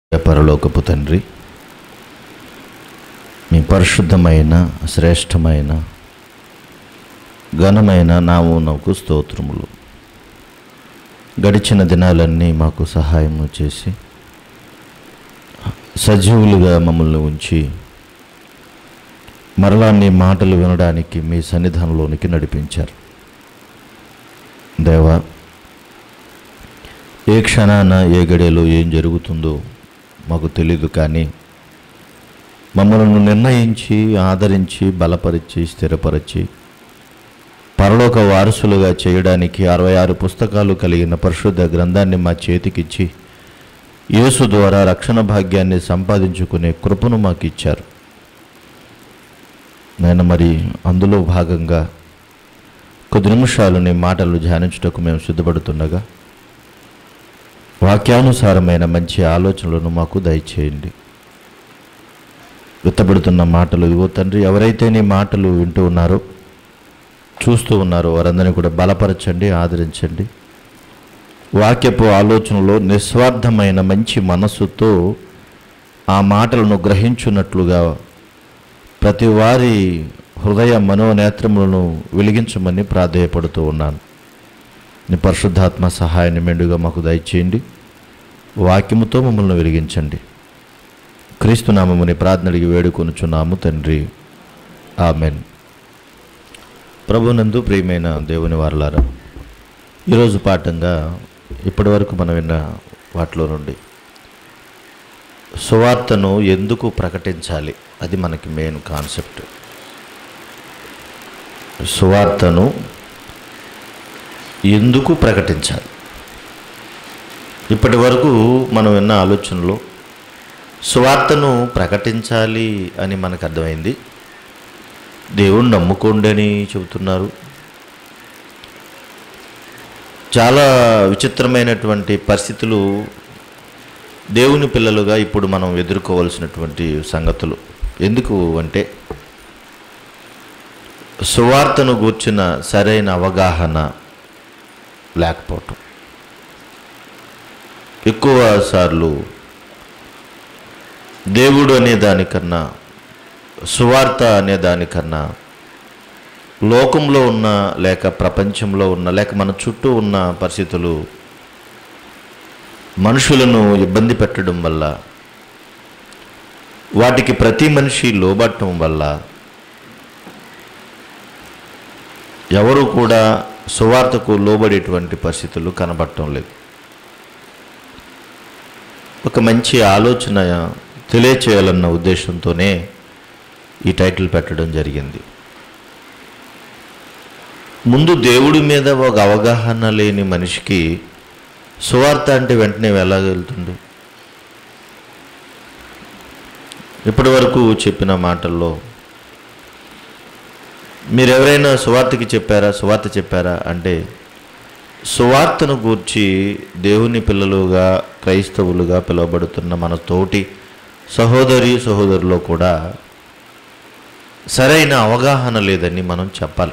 పరలోకపు తండ్రి మీ పరిశుద్ధమైన శ్రేష్టమైన ఘనమైన నామమునకు స్తోత్రములు గడిచిన దినాలన్నీ మాకు సహాయము చేసి సజీవులుగా మమ్మల్ని ఉంచి మరలా నీ మాటలు వినడానికి మీ సన్నిధానంలోనికి నడిపించారు దేవా ఏ క్షణాన ఏ గడియలో ఏం జరుగుతుందో మాకు తెలియదు కానీ మమ్మల్ని నిర్ణయించి ఆదరించి బలపరిచి స్థిరపరిచి పరలోక వారసులుగా చేయడానికి అరవై ఆరు పుస్తకాలు కలిగిన పరిశుద్ధ గ్రంథాన్ని మా చేతికిచ్చి యేసు ద్వారా రక్షణ భాగ్యాన్ని సంపాదించుకునే కృపను మాకు ఇచ్చారు నేను మరి అందులో భాగంగా కొద్ది నిమిషాలు నీ మాటలు ధ్యానించుటకు మేము సిద్ధపడుతుండగా వాక్యానుసారమైన మంచి ఆలోచనలను మాకు దయచేయండి విత్తబడుతున్న మాటలు ఇవో తండ్రి ఎవరైతే నీ మాటలు వింటూ ఉన్నారో చూస్తూ ఉన్నారో వారందరినీ కూడా బలపరచండి ఆదరించండి వాక్యపు ఆలోచనలో నిస్వార్థమైన మంచి మనస్సుతో ఆ మాటలను గ్రహించున్నట్లుగా ప్రతి వారి హృదయ మనోనేత్రములను వెలిగించమని ప్రాధేయపడుతూ ఉన్నాను నీ పరిశుద్ధాత్మ సహాయాన్ని మెండుగా మాకు దయచేయండి వాక్యముతో మమ్మల్ని వెలిగించండి క్రీస్తునామముని ప్రార్థనడికి వేడుకొనుచున్నాము తండ్రి ఆమెన్ ప్రభునందు ప్రియమైన దేవుని వారలారా ఈరోజు పాఠంగా ఇప్పటి వరకు మనం విన్న వాటిలో నుండి సువార్తను ఎందుకు ప్రకటించాలి అది మనకి మెయిన్ కాన్సెప్ట్ సువార్తను ఎందుకు ప్రకటించాలి ఇప్పటి వరకు మనం విన్న ఆలోచనలో సువార్తను ప్రకటించాలి అని మనకు అర్థమైంది దేవుణ్ణి నమ్ముకోండి అని చెబుతున్నారు చాలా విచిత్రమైనటువంటి పరిస్థితులు దేవుని పిల్లలుగా ఇప్పుడు మనం ఎదుర్కోవాల్సినటువంటి సంగతులు ఎందుకు అంటే సువార్తను గూర్చిన సరైన అవగాహన లేకపోవటం ఎక్కువ సార్లు దేవుడు అనే దానికన్నా సువార్త అనే దానికన్నా లోకంలో ఉన్న లేక ప్రపంచంలో ఉన్న లేక మన చుట్టూ ఉన్న పరిస్థితులు మనుషులను ఇబ్బంది పెట్టడం వల్ల వాటికి ప్రతి మనిషి లోబట్టడం వల్ల ఎవరు కూడా సువార్తకు లోబడేటువంటి పరిస్థితులు కనబడటం లేదు ఒక మంచి ఆలోచన తెలియచేయాలన్న ఉద్దేశంతోనే ఈ టైటిల్ పెట్టడం జరిగింది ముందు దేవుడి మీద ఒక అవగాహన లేని మనిషికి సువార్త అంటే వెంటనే ఎలా వెళ్తుంది ఇప్పటి వరకు చెప్పిన మాటల్లో మీరు ఎవరైనా సువార్తకి చెప్పారా సువార్త చెప్పారా అంటే సువార్తను గూర్చి దేవుని పిల్లలుగా క్రైస్తవులుగా పిలువబడుతున్న మన తోటి సహోదరి సహోదరులో కూడా సరైన అవగాహన లేదని మనం చెప్పాలి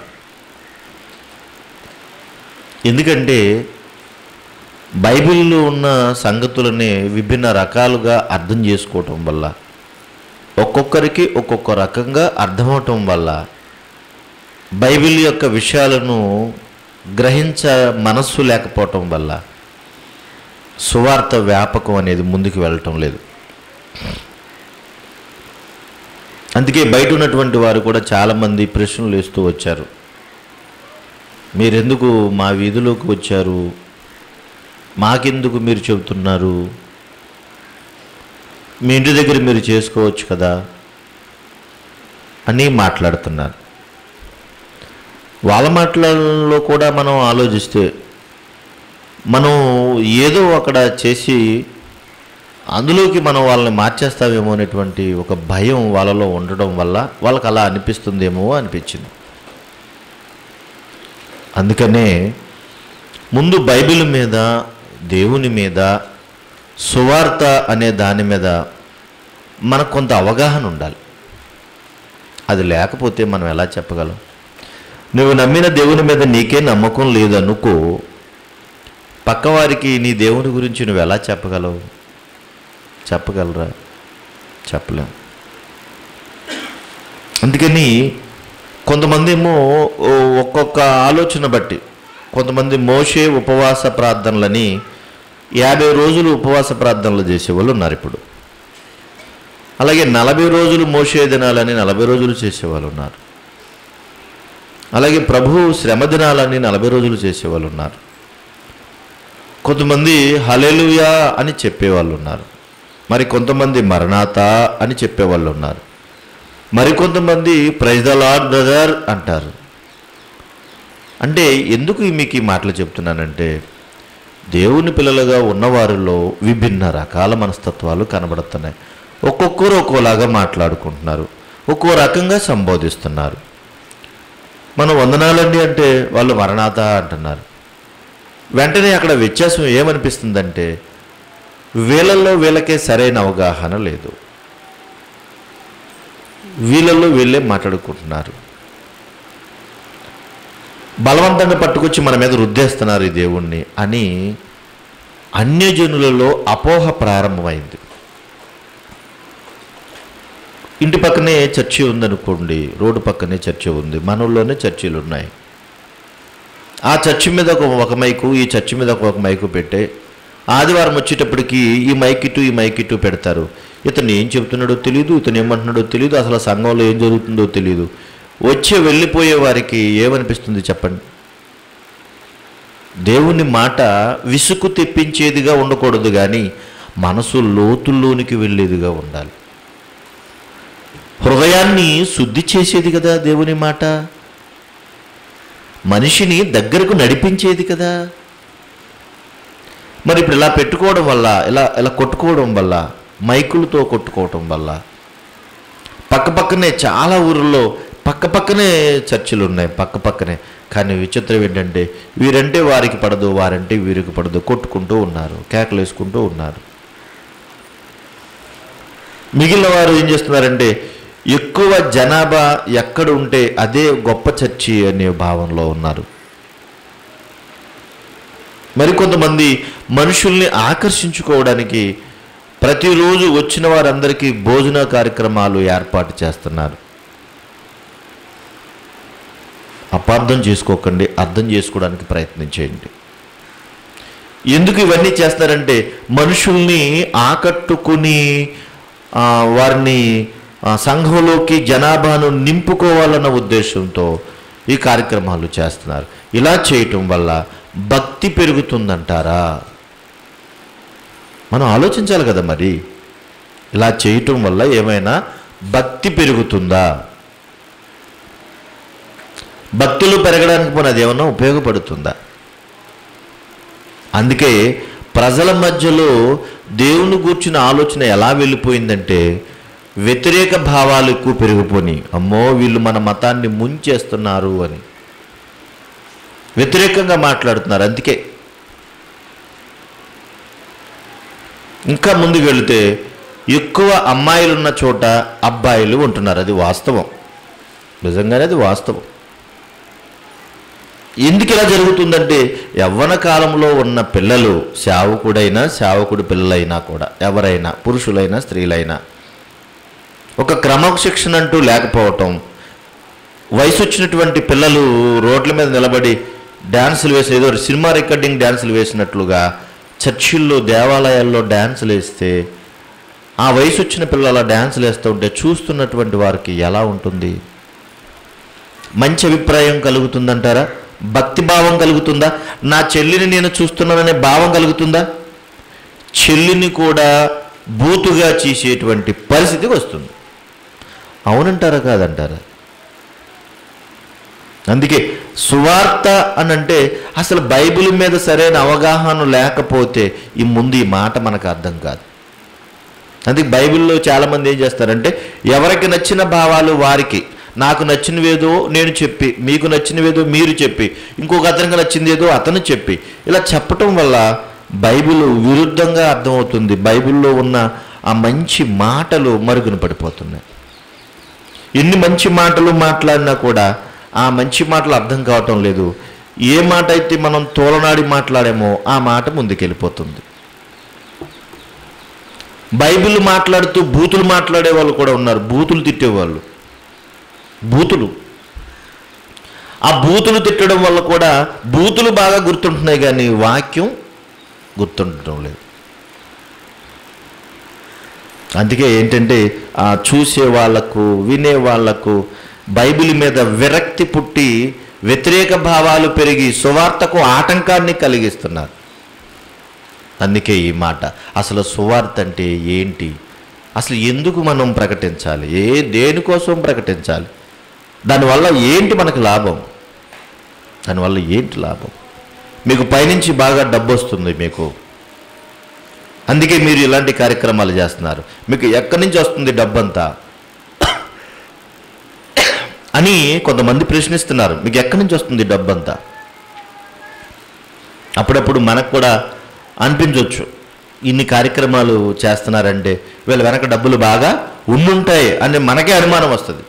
ఎందుకంటే బైబిల్లో ఉన్న సంగతులని విభిన్న రకాలుగా అర్థం చేసుకోవటం వల్ల ఒక్కొక్కరికి ఒక్కొక్క రకంగా అర్థమవటం వల్ల బైబిల్ యొక్క విషయాలను గ్రహించ మనస్సు లేకపోవటం వల్ల సువార్త వ్యాపకం అనేది ముందుకు వెళ్ళటం లేదు అందుకే బయట ఉన్నటువంటి వారు కూడా చాలామంది ప్రశ్నలు వేస్తూ వచ్చారు మీరెందుకు మా వీధిలోకి వచ్చారు మాకెందుకు మీరు చెబుతున్నారు మీ ఇంటి దగ్గర మీరు చేసుకోవచ్చు కదా అని మాట్లాడుతున్నారు వాళ్ళ మాటలలో కూడా మనం ఆలోచిస్తే మనం ఏదో అక్కడ చేసి అందులోకి మనం వాళ్ళని మార్చేస్తామేమో అనేటువంటి ఒక భయం వాళ్ళలో ఉండడం వల్ల వాళ్ళకి అలా అనిపిస్తుందేమో అనిపించింది అందుకనే ముందు బైబిల్ మీద దేవుని మీద సువార్త అనే దాని మీద మనకు కొంత అవగాహన ఉండాలి అది లేకపోతే మనం ఎలా చెప్పగలం నువ్వు నమ్మిన దేవుని మీద నీకే నమ్మకం లేదనుకో పక్కవారికి నీ దేవుని గురించి నువ్వు ఎలా చెప్పగలవు చెప్పగలరా చెప్పలేం అందుకని కొంతమంది ఏమో ఓ ఒక్కొక్క ఆలోచన బట్టి కొంతమంది మోషే ఉపవాస ప్రార్థనలని యాభై రోజులు ఉపవాస ప్రార్థనలు చేసేవాళ్ళు ఉన్నారు ఇప్పుడు అలాగే నలభై రోజులు మోసే దినాలని నలభై రోజులు చేసేవాళ్ళు ఉన్నారు అలాగే ప్రభు శ్రమ దినాలని నలభై రోజులు చేసేవాళ్ళు ఉన్నారు కొంతమంది హలెలుయా అని చెప్పేవాళ్ళు ఉన్నారు మరి కొంతమంది మరణాత అని చెప్పేవాళ్ళు ఉన్నారు మరికొంతమంది ప్రైజ్ ద లార్డ్ బ్రదర్ అంటారు అంటే ఎందుకు ఈ మీకు ఈ మాటలు చెప్తున్నానంటే దేవుని పిల్లలుగా ఉన్నవారిలో విభిన్న రకాల మనస్తత్వాలు కనబడుతున్నాయి ఒక్కొక్కరు ఒక్కోలాగా మాట్లాడుకుంటున్నారు ఒక్కో రకంగా సంబోధిస్తున్నారు మనం వందనాలండి అంటే వాళ్ళు మరణాత అంటున్నారు వెంటనే అక్కడ వ్యత్యాసం ఏమనిపిస్తుందంటే వీళ్ళల్లో వీళ్ళకే సరైన అవగాహన లేదు వీళ్ళల్లో వీళ్ళే మాట్లాడుకుంటున్నారు బలవంతంగా పట్టుకొచ్చి మన మీద రుద్దేస్తున్నారు ఈ దేవుణ్ణి అని అన్యజనులలో అపోహ ప్రారంభమైంది ఇంటి పక్కనే చర్చి ఉందనుకోండి రోడ్డు పక్కనే చర్చి ఉంది మనలోనే చర్చిలు ఉన్నాయి ఆ చర్చి మీద ఒక ఒక మైకు ఈ చర్చి మీద ఒక మైకు పెట్టే ఆదివారం వచ్చేటప్పటికి ఈ మైక్ ఇటు ఈ మైక్ ఇటు పెడతారు ఇతను ఏం చెబుతున్నాడో తెలియదు ఇతను ఏమంటున్నాడో తెలియదు అసలు ఆ సంఘంలో ఏం జరుగుతుందో తెలియదు వచ్చే వెళ్ళిపోయే వారికి ఏమనిపిస్తుంది చెప్పండి దేవుని మాట విసుగు తెప్పించేదిగా ఉండకూడదు కానీ మనసు లోతుల్లోనికి వెళ్ళేదిగా ఉండాలి హృదయాన్ని శుద్ధి చేసేది కదా దేవుని మాట మనిషిని దగ్గరకు నడిపించేది కదా మరి ఇప్పుడు ఇలా పెట్టుకోవడం వల్ల ఇలా ఇలా కొట్టుకోవడం వల్ల మైకులతో కొట్టుకోవడం వల్ల పక్క పక్కనే చాలా ఊర్లలో పక్క పక్కనే చర్చిలు ఉన్నాయి పక్క పక్కనే కానీ విచిత్రం ఏంటంటే వీరంటే వారికి పడదు వారంటే వీరికి పడదు కొట్టుకుంటూ ఉన్నారు కేకలు వేసుకుంటూ ఉన్నారు మిగిలిన వారు ఏం చేస్తున్నారంటే ఎక్కువ జనాభా ఎక్కడ ఉంటే అదే గొప్ప చర్చి అనే భావంలో ఉన్నారు మరికొంతమంది మనుషుల్ని ఆకర్షించుకోవడానికి ప్రతిరోజు వచ్చిన వారందరికీ భోజన కార్యక్రమాలు ఏర్పాటు చేస్తున్నారు అపార్థం చేసుకోకండి అర్థం చేసుకోవడానికి ప్రయత్నం చేయండి ఎందుకు ఇవన్నీ చేస్తారంటే మనుషుల్ని ఆకట్టుకుని ఆ, వారిని ఆ, సంఘంలోకి జనాభాను నింపుకోవాలన్న ఉద్దేశంతో ఈ కార్యక్రమాలు చేస్తున్నారు ఇలా చేయటం వల్ల భక్తి పెరుగుతుందంటారా మనం ఆలోచించాలి కదా మరి ఇలా చేయటం వల్ల ఏమైనా భక్తి పెరుగుతుందా భక్తులు పెరగడానికి పోనీ అది ఏమన్నా ఉపయోగపడుతుందా అందుకే ప్రజల మధ్యలో దేవుని గూర్చిన ఆలోచన ఎలా వెళ్ళిపోయిందంటే వ్యతిరేక భావాలు ఎక్కువ పెరిగిపోయి అమ్మో వీళ్ళు మన మతాన్ని ముంచేస్తున్నారు అని వ్యతిరేకంగా మాట్లాడుతున్నారు అందుకే ఇంకా ముందుకు వెళితే ఎక్కువ అమ్మాయిలు ఉన్న చోట అబ్బాయిలు ఉంటున్నారు అది వాస్తవం నిజంగానే అది వాస్తవం ఎందుకు ఇలా జరుగుతుందంటే యవ్వన కాలంలో ఉన్న పిల్లలు సేవకుడైనా సేవకుడి పిల్లలైనా కూడా ఎవరైనా పురుషులైనా స్త్రీలైనా ఒక క్రమశిక్షణ అంటూ లేకపోవటం వయసు వచ్చినటువంటి పిల్లలు రోడ్ల మీద నిలబడి డ్యాన్సులు వేసి ఏదో సినిమా రికార్డింగ్ డ్యాన్సులు వేసినట్లుగా చర్చిల్లో దేవాలయాల్లో డ్యాన్సులు వేస్తే ఆ వయసు వచ్చిన పిల్లలు అలా డ్యాన్సులు వేస్తూ ఉంటే చూస్తున్నటువంటి వారికి ఎలా ఉంటుంది మంచి అభిప్రాయం కలుగుతుందంటారా భక్తి భావం కలుగుతుందా నా చెల్లిని నేను చూస్తున్నాననే భావం కలుగుతుందా చెల్లిని కూడా బూతుగా చేసేటువంటి పరిస్థితి వస్తుంది అవునంటారా కాదంటారా అందుకే సువార్త అని అంటే అసలు బైబిల్ మీద సరైన అవగాహన లేకపోతే ఈ ముందు ఈ మాట మనకు అర్థం కాదు అందుకే బైబిల్లో చాలామంది ఏం చేస్తారంటే ఎవరికి నచ్చిన భావాలు వారికి నాకు నచ్చినవేదో నేను చెప్పి మీకు నచ్చినవేదో మీరు చెప్పి ఇంకొక అతనికి నచ్చింది ఏదో అతను చెప్పి ఇలా చెప్పటం వల్ల బైబిల్ విరుద్ధంగా అర్థమవుతుంది బైబిల్లో ఉన్న ఆ మంచి మాటలు మరుగున పడిపోతున్నాయి ఎన్ని మంచి మాటలు మాట్లాడినా కూడా ఆ మంచి మాటలు అర్థం కావటం లేదు ఏ మాట అయితే మనం తోలనాడి మాట్లాడామో ఆ మాట ముందుకెళ్ళిపోతుంది బైబిల్ మాట్లాడుతూ బూతులు మాట్లాడే వాళ్ళు కూడా ఉన్నారు బూతులు తిట్టేవాళ్ళు బూతులు ఆ బూతులు తిట్టడం వల్ల కూడా బూతులు బాగా గుర్తుంటున్నాయి కానీ వాక్యం గుర్తుండటం లేదు అందుకే ఏంటంటే ఆ చూసే వాళ్లకు వినే వాళ్లకు బైబిల్ మీద విరక్తి పుట్టి వ్యతిరేక భావాలు పెరిగి సువార్తకు ఆటంకాన్ని కలిగిస్తున్నారు అందుకే ఈ మాట అసలు సువార్త అంటే ఏంటి అసలు ఎందుకు మనం ప్రకటించాలి ఏ దేనికోసం ప్రకటించాలి దానివల్ల ఏంటి మనకు లాభం దానివల్ల ఏంటి లాభం మీకు పైనుంచి బాగా డబ్బు వస్తుంది మీకు అందుకే మీరు ఇలాంటి కార్యక్రమాలు చేస్తున్నారు మీకు ఎక్కడి నుంచి వస్తుంది డబ్బంతా అని కొంతమంది ప్రశ్నిస్తున్నారు మీకు ఎక్కడి నుంచి వస్తుంది డబ్బంతా అప్పుడప్పుడు మనకు కూడా అనిపించవచ్చు ఇన్ని కార్యక్రమాలు చేస్తున్నారంటే వీళ్ళ వెనక డబ్బులు బాగా ఉండుంటాయి అని మనకే అనుమానం వస్తుంది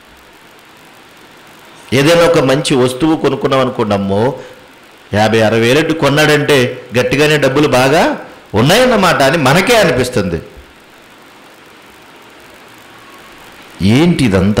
ఏదైనా ఒక మంచి వస్తువు కొనుక్కున్నాం అనుకున్నామో యాభై అరవై వేలట్టు కొన్నాడంటే గట్టిగానే డబ్బులు బాగా ఉన్నాయన్నమాట అని మనకే అనిపిస్తుంది ఏంటి ఇదంతా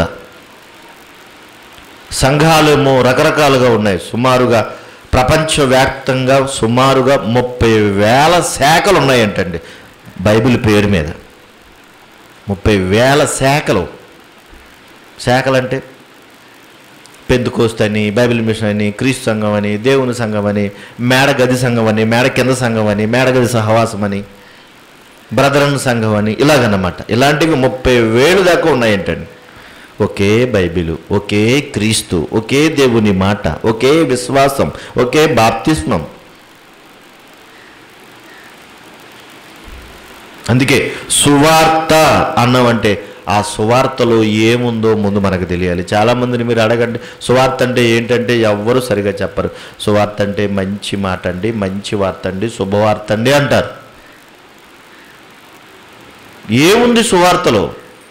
సంఘాలేమో రకరకాలుగా ఉన్నాయి సుమారుగా ప్రపంచవ్యాప్తంగా సుమారుగా ముప్పై వేల శాఖలు ఉన్నాయంటండి బైబిల్ పేరు మీద ముప్పై వేల శాఖలు శాఖలు అంటే పెద్దుకోస్తు అని బైబిల్ మిషన్ అని క్రీస్తు సంఘం అని దేవుని సంఘం అని మేడ గది సంఘం అని మేడ కింద సంఘం అని మేడ గది సహవాసం అని బ్రదరన్ సంఘం అని ఇలాగన్నమాట ఇలాంటివి ముప్పై వేలు దాకా ఉన్నాయంటండి ఒకే బైబిలు ఒకే క్రీస్తు ఒకే దేవుని మాట ఒకే విశ్వాసం ఒకే బాప్తిస్మం అందుకే సువార్త అన్నమంటే ఆ సువార్తలో ఏముందో ముందు మనకు తెలియాలి చాలామందిని మీరు అడగండి సువార్త అంటే ఏంటంటే ఎవ్వరూ సరిగా చెప్పరు సువార్త అంటే మంచి మాట అండి మంచి వార్త అండి శుభవార్త అండి అంటారు ఏముంది సువార్తలో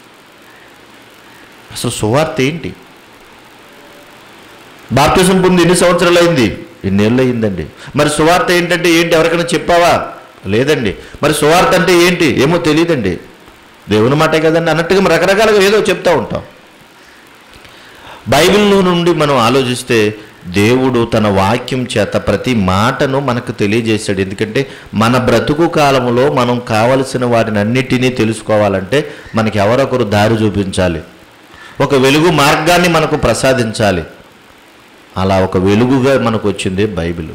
అసలు సువార్త ఏంటి బాప్తిజం పొంది ఎన్ని సంవత్సరాలు అయింది ఎన్నేళ్ళు అయిందండి మరి సువార్త ఏంటంటే ఏంటి ఎవరికైనా చెప్పావా లేదండి మరి సువార్త అంటే ఏంటి ఏమో తెలియదండి దేవుని మాటే కదండి అన్నట్టుగా మనం రకరకాలుగా ఏదో చెప్తా ఉంటాం బైబిల్లో నుండి మనం ఆలోచిస్తే దేవుడు తన వాక్యం చేత ప్రతి మాటను మనకు తెలియజేశాడు ఎందుకంటే మన బ్రతుకు కాలంలో మనం కావలసిన వాటిని అన్నిటినీ తెలుసుకోవాలంటే మనకి ఎవరొకరు దారి చూపించాలి ఒక వెలుగు మార్గాన్ని మనకు ప్రసాదించాలి అలా ఒక వెలుగుగా మనకు వచ్చింది బైబిల్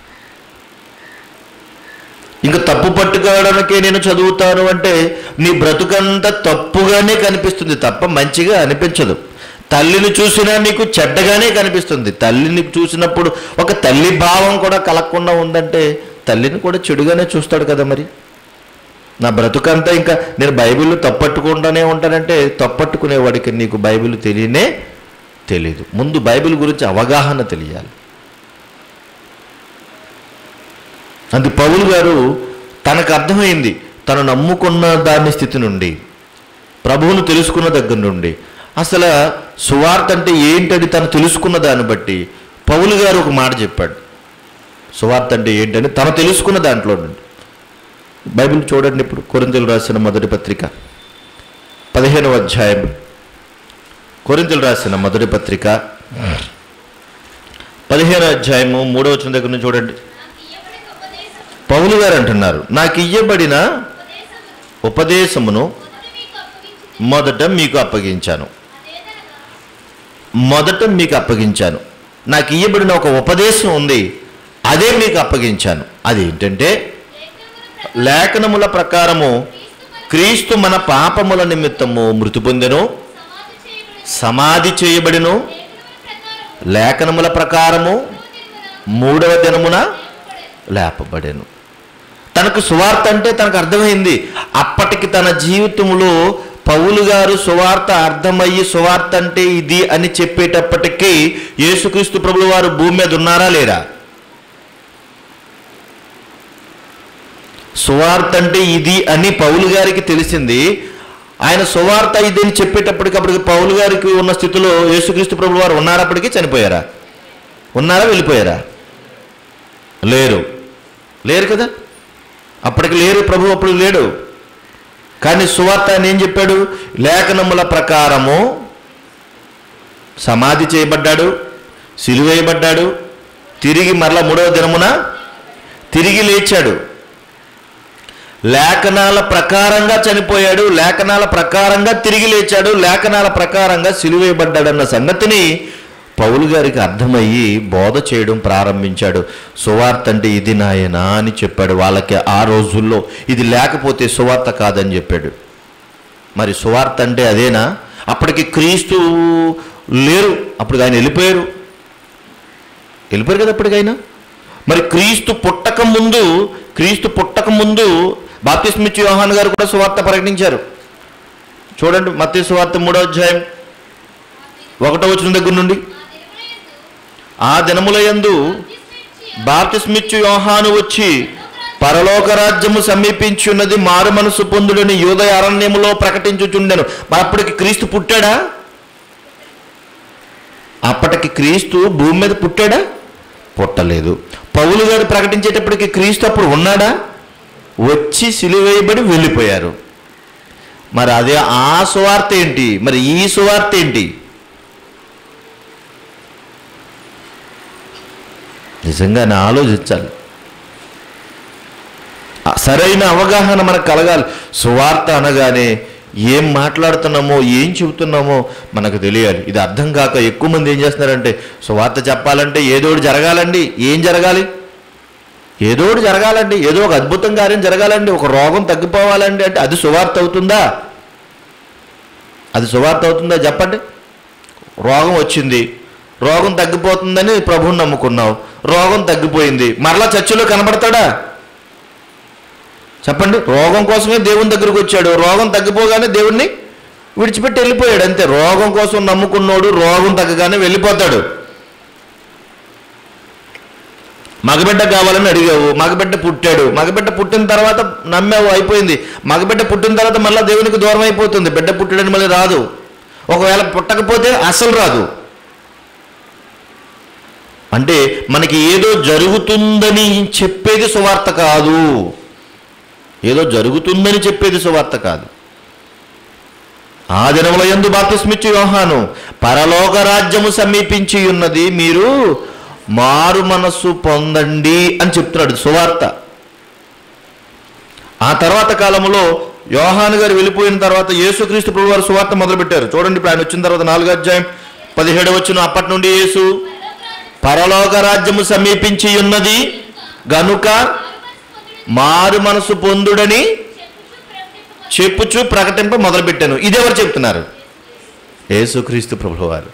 ఇంకా తప్పు పట్టుకోవడానికే నేను చదువుతాను అంటే నీ బ్రతుకంతా తప్పుగానే కనిపిస్తుంది తప్ప మంచిగా అనిపించదు తల్లిని చూసినా నీకు చెడ్డగానే కనిపిస్తుంది తల్లిని చూసినప్పుడు ఒక తల్లి భావం కూడా కలగకుండా ఉందంటే తల్లిని కూడా చెడుగానే చూస్తాడు కదా మరి నా బ్రతుకంతా ఇంకా నేను బైబిల్ తప్పట్టుకుండానే ఉంటానంటే తప్పట్టుకునేవాడికి నీకు బైబిల్ తెలియనే తెలియదు ముందు బైబిల్ గురించి అవగాహన తెలియాలి అందు పౌలు గారు తనకు అర్థమైంది తను నమ్ముకున్న దాని స్థితి నుండి ప్రభువును తెలుసుకున్న దగ్గర నుండి అసలు సువార్త అంటే ఏంటని తను తెలుసుకున్న దాన్ని బట్టి పౌలు గారు ఒక మాట చెప్పాడు సువార్త అంటే ఏంటని తను తెలుసుకున్న దాంట్లో నుండి బైబిల్ చూడండి ఇప్పుడు కొరింతలు రాసిన మొదటి పత్రిక పదిహేనవ అధ్యాయం కొరింతలు రాసిన మొదటి పత్రిక పదిహేనవ అధ్యాయము మూడవ వచ్చిన దగ్గర నుంచి చూడండి పౌలు గారు అంటున్నారు నాకు ఇయ్యబడిన ఉపదేశమును మొదట మీకు అప్పగించాను మొదట మీకు అప్పగించాను నాకు ఇయ్యబడిన ఒక ఉపదేశం ఉంది అదే మీకు అప్పగించాను అదేంటంటే లేఖనముల ప్రకారము క్రీస్తు మన పాపముల నిమిత్తము మృతి పొందెను సమాధి చేయబడిను లేఖనముల ప్రకారము మూడవ దినమున లేపబడెను తనకు సువార్త అంటే తనకు అర్థమైంది అప్పటికి తన జీవితంలో పౌలు గారు సువార్త అర్థమయ్యి సువార్త అంటే ఇది అని చెప్పేటప్పటికీ యేసుక్రీస్తు ప్రభులు వారు భూమి మీద ఉన్నారా లేరా సువార్త అంటే ఇది అని పౌలు గారికి తెలిసింది ఆయన సువార్త ఇది అని చెప్పేటప్పటికి అప్పటికి పౌలు గారికి ఉన్న స్థితిలో యేసుక్రీస్తు ప్రభులు వారు ఉన్నారా అప్పటికి చనిపోయారా ఉన్నారా వెళ్ళిపోయారా లేరు లేరు కదా అప్పటికి లేరు ప్రభు అప్పుడు లేడు కానీ సువార్త ఆయన ఏం చెప్పాడు లేఖనముల ప్రకారము సమాధి చేయబడ్డాడు సిలువేయబడ్డాడు తిరిగి మరల మూడవ దినమున తిరిగి లేచాడు లేఖనాల ప్రకారంగా చనిపోయాడు లేఖనాల ప్రకారంగా తిరిగి లేచాడు లేఖనాల ప్రకారంగా సిలువేయబడ్డాడన్న సంగతిని పౌలు గారికి అర్థమయ్యి బోధ చేయడం ప్రారంభించాడు సువార్త అంటే ఇది నాయనా అని చెప్పాడు వాళ్ళకి ఆ రోజుల్లో ఇది లేకపోతే సువార్త కాదని చెప్పాడు మరి సువార్త అంటే అదేనా అప్పటికి క్రీస్తు లేరు అప్పుడు ఆయన వెళ్ళిపోయారు వెళ్ళిపోయారు కదా అప్పటికైనా మరి క్రీస్తు పుట్టక ముందు క్రీస్తు పుట్టక ముందు బాప్తిస్మిచ్చి యోహాన్ గారు కూడా సువార్త ప్రకటించారు చూడండి మత్తి సువార్త మూడో అధ్యాయం ఒకటో వచ్చిన దగ్గర నుండి ఆ దినముల యందు బాప్తిస్మిచ్చు యోహాను వచ్చి పరలోక రాజ్యము సమీపించి ఉన్నది మారు మనసు పొందుడని యోదయ అరణ్యములో ప్రకటించుచుండెను మరి అప్పటికి క్రీస్తు పుట్టాడా అప్పటికి క్రీస్తు భూమి మీద పుట్టాడా పుట్టలేదు పౌలు గారు ప్రకటించేటప్పటికి క్రీస్తు అప్పుడు ఉన్నాడా వచ్చి సిలువేయబడి వెళ్ళిపోయారు మరి అదే ఆ సువార్త ఏంటి మరి ఈ సువార్త ఏంటి నిజంగానే ఆలోచించాలి ఆ సరైన అవగాహన మనకు కలగాలి సువార్త అనగానే ఏం మాట్లాడుతున్నామో ఏం చెబుతున్నామో మనకు తెలియాలి ఇది అర్థం కాక ఎక్కువ మంది ఏం చేస్తున్నారంటే సువార్త చెప్పాలంటే ఏదో ఒకటి జరగాలండి ఏం జరగాలి ఏదో ఒకటి జరగాలండి ఏదో ఒక అద్భుతం కార్యం జరగాలండి ఒక రోగం తగ్గిపోవాలండి అంటే అది సువార్త అవుతుందా అది సువార్త అవుతుందా చెప్పండి రోగం వచ్చింది రోగం తగ్గిపోతుందని ప్రభువుని నమ్ముకున్నావు రోగం తగ్గిపోయింది మరలా చర్చిలో కనబడతాడా చెప్పండి రోగం కోసమే దేవుని దగ్గరికి వచ్చాడు రోగం తగ్గిపోగానే దేవుణ్ణి విడిచిపెట్టి వెళ్ళిపోయాడు అంతే రోగం కోసం నమ్ముకున్నోడు రోగం తగ్గగానే వెళ్ళిపోతాడు మగబిడ్డ కావాలని అడిగావు మగబిడ్డ పుట్టాడు మగబిడ్డ పుట్టిన తర్వాత నమ్మావు అయిపోయింది మగబిడ్డ పుట్టిన తర్వాత మళ్ళీ దేవునికి దూరం అయిపోతుంది బిడ్డ పుట్టాడని మళ్ళీ రాదు ఒకవేళ పుట్టకపోతే అసలు రాదు అంటే మనకి ఏదో జరుగుతుందని చెప్పేది సువార్త కాదు ఏదో జరుగుతుందని చెప్పేది సువార్త కాదు ఆ దినముల యందు బాప్తిస్మిచ్చు యోహాను పరలోక రాజ్యము సమీపించి ఉన్నది మీరు మారు మనస్సు పొందండి అని చెప్తున్నాడు సువార్త ఆ తర్వాత కాలంలో యోహాను గారు వెళ్ళిపోయిన తర్వాత యేసుక్రీస్తు ప్రభు వారు సువార్త మొదలుపెట్టారు చూడండి ఇప్పుడు ఆయన వచ్చిన తర్వాత నాలుగో అధ్యాయం పదిహేడు వచ్చిన అప్పటి నుండి యేసు పరలోక రాజ్యము సమీపించి ఉన్నది గనుక మారు మనసు పొందుడని చెప్పుచు ప్రకటింప మొదలుపెట్టాను ఇదెవరు చెప్తున్నారు యేసుక్రీస్తు ప్రభువారు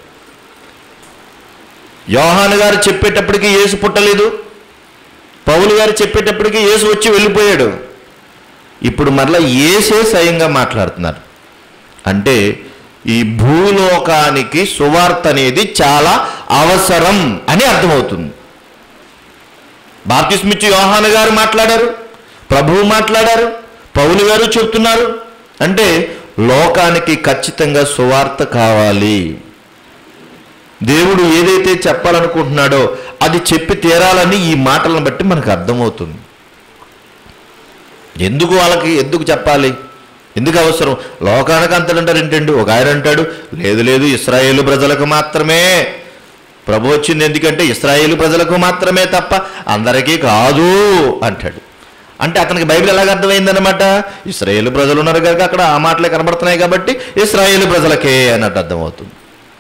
యోహాను గారు చెప్పేటప్పటికి యేసు పుట్టలేదు పౌలు గారు చెప్పేటప్పటికి యేసు వచ్చి వెళ్ళిపోయాడు ఇప్పుడు మరలా ఏసే స్వయంగా మాట్లాడుతున్నారు అంటే ఈ భూలోకానికి సువార్త అనేది చాలా అవసరం అని అర్థమవుతుంది బాప్తిస్మిచ్చి యోహాను గారు మాట్లాడారు ప్రభువు మాట్లాడారు పౌలు గారు చెప్తున్నారు అంటే లోకానికి ఖచ్చితంగా సువార్త కావాలి దేవుడు ఏదైతే చెప్పాలనుకుంటున్నాడో అది చెప్పి తీరాలని ఈ మాటలను బట్టి మనకు అర్థమవుతుంది ఎందుకు వాళ్ళకి ఎందుకు చెప్పాలి ఎందుకు అవసరం లోకానికి అంతడంటారు ఏంటండి ఒక ఆయన అంటాడు లేదు లేదు ఇస్రాయేలు ప్రజలకు మాత్రమే ప్రభు వచ్చింది ఎందుకంటే ఇస్రాయేలు ప్రజలకు మాత్రమే తప్ప అందరికీ కాదు అంటాడు అంటే అతనికి బైబిల్ ఎలాగ అర్థమైందనమాట ఇస్రాయేలు ప్రజలు ఉన్నారు కనుక అక్కడ ఆ మాటలే కనబడుతున్నాయి కాబట్టి ఇస్రాయేలు ప్రజలకే అన్నట్టు అర్థమవుతుంది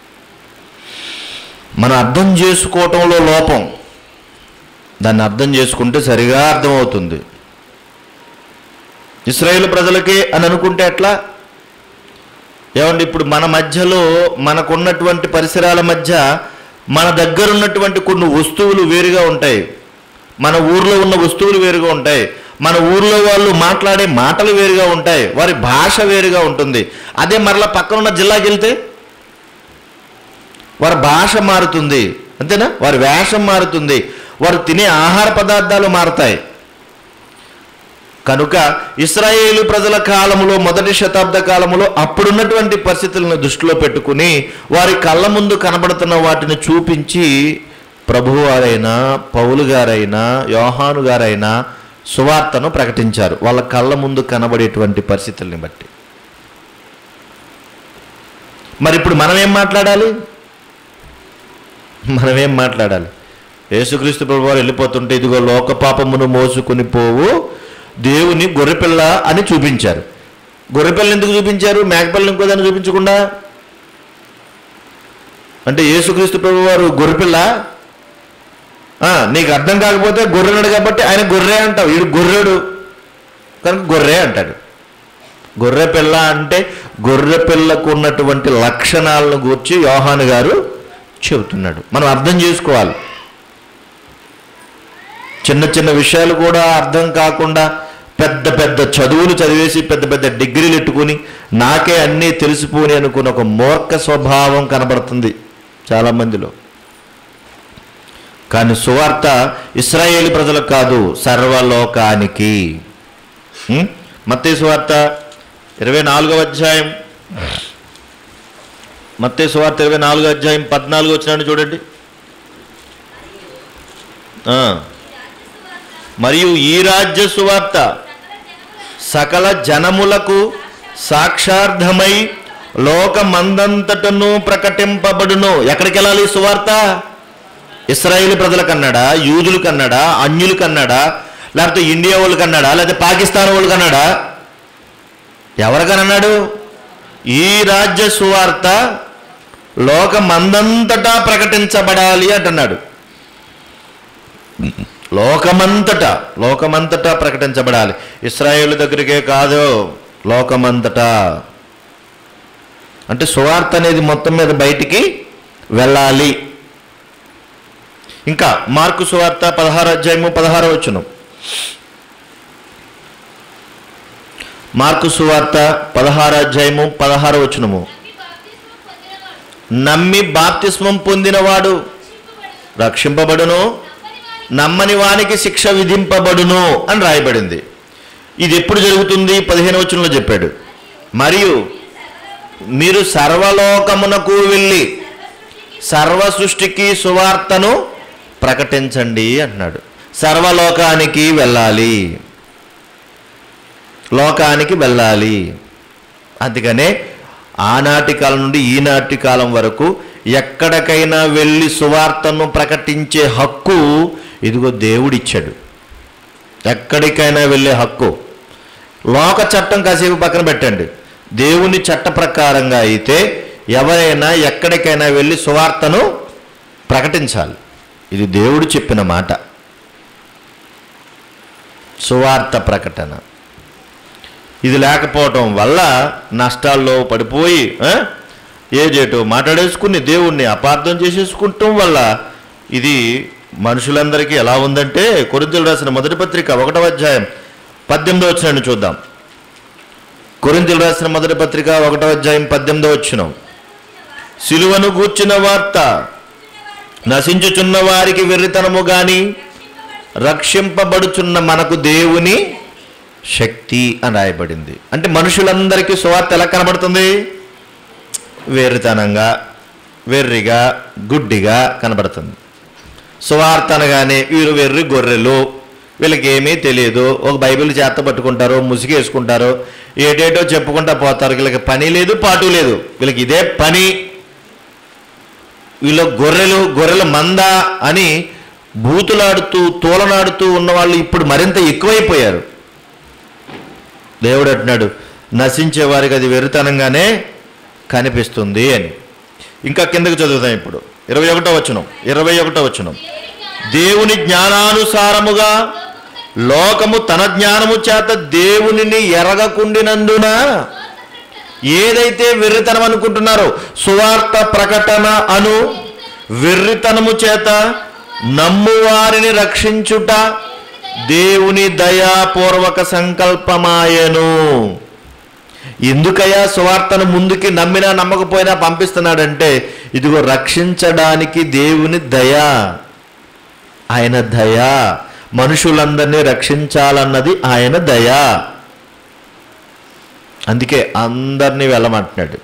మనం అర్థం చేసుకోవటంలో లోపం దాన్ని అర్థం చేసుకుంటే సరిగా అర్థమవుతుంది ఇస్రాయేల్ ప్రజలకే అని అనుకుంటే ఎట్లా ఏమండి ఇప్పుడు మన మధ్యలో మనకున్నటువంటి పరిసరాల మధ్య మన దగ్గర ఉన్నటువంటి కొన్ని వస్తువులు వేరుగా ఉంటాయి మన ఊర్లో ఉన్న వస్తువులు వేరుగా ఉంటాయి మన ఊర్లో వాళ్ళు మాట్లాడే మాటలు వేరుగా ఉంటాయి వారి భాష వేరుగా ఉంటుంది అదే మరలా పక్కన ఉన్న జిల్లాకి వెళ్తే వారి భాష మారుతుంది అంతేనా వారి వేషం మారుతుంది వారు తినే ఆహార పదార్థాలు మారుతాయి కనుక ఇస్రాయేలు ప్రజల కాలములో మొదటి శతాబ్ద కాలములో అప్పుడున్నటువంటి పరిస్థితులను దృష్టిలో పెట్టుకుని వారి కళ్ళ ముందు కనబడుతున్న వాటిని చూపించి ప్రభువారైనా పౌలు గారైనా యోహాను గారైనా సువార్తను ప్రకటించారు వాళ్ళ కళ్ళ ముందు కనబడేటువంటి పరిస్థితుల్ని బట్టి మరి ఇప్పుడు మనం ఏం మాట్లాడాలి మనం ఏం మాట్లాడాలి యేసుక్రీస్తు ప్రభు వారు వెళ్ళిపోతుంటే ఇదిగో లోక పాపమును మోసుకొని పోవు దేవుని గొర్రెపిల్ల అని చూపించారు గొర్రెపిల్లని ఎందుకు చూపించారు మేకపిల్లని ఇంకో దాన్ని చూపించకుండా అంటే యేసుక్రీస్తు ప్రభు వారు గొర్రెపిల్ల ఆ, నీకు అర్థం కాకపోతే గొర్రెనాడు కాబట్టి ఆయన గొర్రె అంటావు వీడు గొర్రెడు కనుక గొర్రె అంటాడు గొర్రె పిల్ల అంటే గొర్రె పిల్లకు ఉన్నటువంటి లక్షణాలను గూర్చి యోహాను గారు చెబుతున్నాడు మనం అర్థం చేసుకోవాలి చిన్న చిన్న విషయాలు కూడా అర్థం కాకుండా పెద్ద పెద్ద చదువులు చదివేసి పెద్ద పెద్ద డిగ్రీలు ఎట్టుకుని నాకే అన్నీ తెలిసిపోని అనుకున్న ఒక మూర్ఖ స్వభావం కనబడుతుంది చాలామందిలో కానీ సువార్త ఇస్రాయేల్ ప్రజలకు కాదు సర్వలోకానికి ఉం? మత్తయి సువార్త ఇరవై నాలుగవ అధ్యాయం మత్తయి సువార్త ఇరవై నాలుగో అధ్యాయం పద్నాలుగు వచ్చినాడు చూడండి ఆ. మరియు ఈ రాజ్య సువార్త సకల జనములకు సాక్షార్థమై లోకమందంతటను ప్రకటింపబడును ఎక్కడికి వెళ్ళాలి ఈ సువార్త ఇస్రాయేల్ ప్రజలకు అన్నాడా యూదులకు అన్నాడా అన్యులకు అన్నాడా లేకపోతే ఇండియా వాళ్ళకి అన్నాడా లేకపోతే పాకిస్తాన్ వాళ్ళకి అన్నాడా ఎవరికని అన్నాడు ఈ రాజ్య సువార్త లోకమందంతటా ప్రకటించబడాలి అంటున్నాడు లోకమంతటా లోకమంతటా ప్రకటించబడాలి ఇస్రాయేల్ దగ్గరికే కాదు లోకమంతటా అంటే సువార్త అనేది మొత్తం మీద బయటికి వెళ్ళాలి ఇంకా మార్కు సువార్త పదహారు అధ్యాయము పదహారు వచ్చును మార్కు సువార్త పదహారు అధ్యాయము పదహారు వచ్చునము నమ్మి బాప్తిస్మం పొందినవాడు రక్షింపబడును నమ్మని వానికి శిక్ష విధింపబడును అని రాయబడింది ఇది ఎప్పుడు జరుగుతుంది పదిహేను వచనంలో చెప్పాడు మరియు మీరు సర్వలోకమునకు వెళ్ళి సర్వ సృష్టికి సువార్తను ప్రకటించండి అంటున్నాడు సర్వలోకానికి వెళ్ళాలి లోకానికి వెళ్ళాలి అందుకనే ఆనాటి కాలం నుండి ఈనాటి కాలం వరకు ఎక్కడికైనా వెళ్ళి సువార్తను ప్రకటించే హక్కు ఇదిగో దేవుడిచ్చాడు ఎక్కడికైనా వెళ్ళే హక్కు లోక చట్టం కాసేపు పక్కన పెట్టండి దేవుని చట్ట ప్రకారంగా అయితే ఎవరైనా ఎక్కడికైనా వెళ్ళి సువార్తను ప్రకటించాలి ఇది దేవుడు చెప్పిన మాట సువార్త ప్రకటన ఇది లేకపోవటం వల్ల నష్టాల్లో పడిపోయి ఆ, ఏజేటో మాట్లాడేసుకుని దేవుణ్ణి అపార్థం చేసేసుకుంటాం వల్ల ఇది మనుషులందరికీ ఎలా ఉందంటే కొరింతలు రాసిన మొదటి పత్రిక ఒకటవ అధ్యాయం పద్దెనిమిదో వచ్చిన చూద్దాం కొరింతలు రాసిన మొదటి పత్రిక ఒకటవ అధ్యాయం పద్దెనిమిదో వచ్చిన సిలువను గూర్చిన వార్త నశించుచున్న వారికి వెర్రితనము గాని రక్షింపబడుచున్న మనకు దేవుని శక్తి అని రాయబడింది అంటే మనుషులందరికీ సువార్త ఎలా కనబడుతుంది వేరుతనంగా వెర్రిగా గుడ్డిగా కనబడుతుంది సువార్త అనగానే వీరు వెర్రి గొర్రెలు వీళ్ళకి ఏమీ తెలియదు ఒక బైబిల్ చేత పట్టుకుంటారు ముసుగు వేసుకుంటారు ఏటేటో చెప్పుకుంటా పోతారు వీళ్ళకి పని లేదు పాటు లేదు వీళ్ళకి ఇదే పని వీళ్ళ గొర్రెలు గొర్రెల మంద అని బూతులాడుతూ తోలనాడుతూ ఉన్న వాళ్ళు ఇప్పుడు మరింత ఎక్కువైపోయారు దేవుడు అంటున్నాడు నశించే వారికి అది వెరుతనంగానే కనిపిస్తుంది అని ఇంకా కిందకి చదువుతాం ఇప్పుడు ఇరవై ఒకటో వచనం ఇరవై ఒకటో వచనం దేవుని జ్ఞానానుసారముగా లోకము తన జ్ఞానము చేత దేవునిని ఎరగకుండినందున ఏదైతే వెర్రితనం అనుకుంటున్నారో సువార్త ప్రకటన అను వెర్రితనము చేత నమ్మువారిని రక్షించుట దేవుని దయాపూర్వక సంకల్పమాయను ఎందుకయ్యా సువార్తను ముందుకి నమ్మినా నమ్మకపోయినా పంపిస్తున్నాడంటే ఇదిగో రక్షించడానికి దేవుని దయ ఆయన దయ మనుషులందరినీ రక్షించాలన్నది ఆయన దయ అందుకే అందరినీ వెళ్ళమంటున్నాడు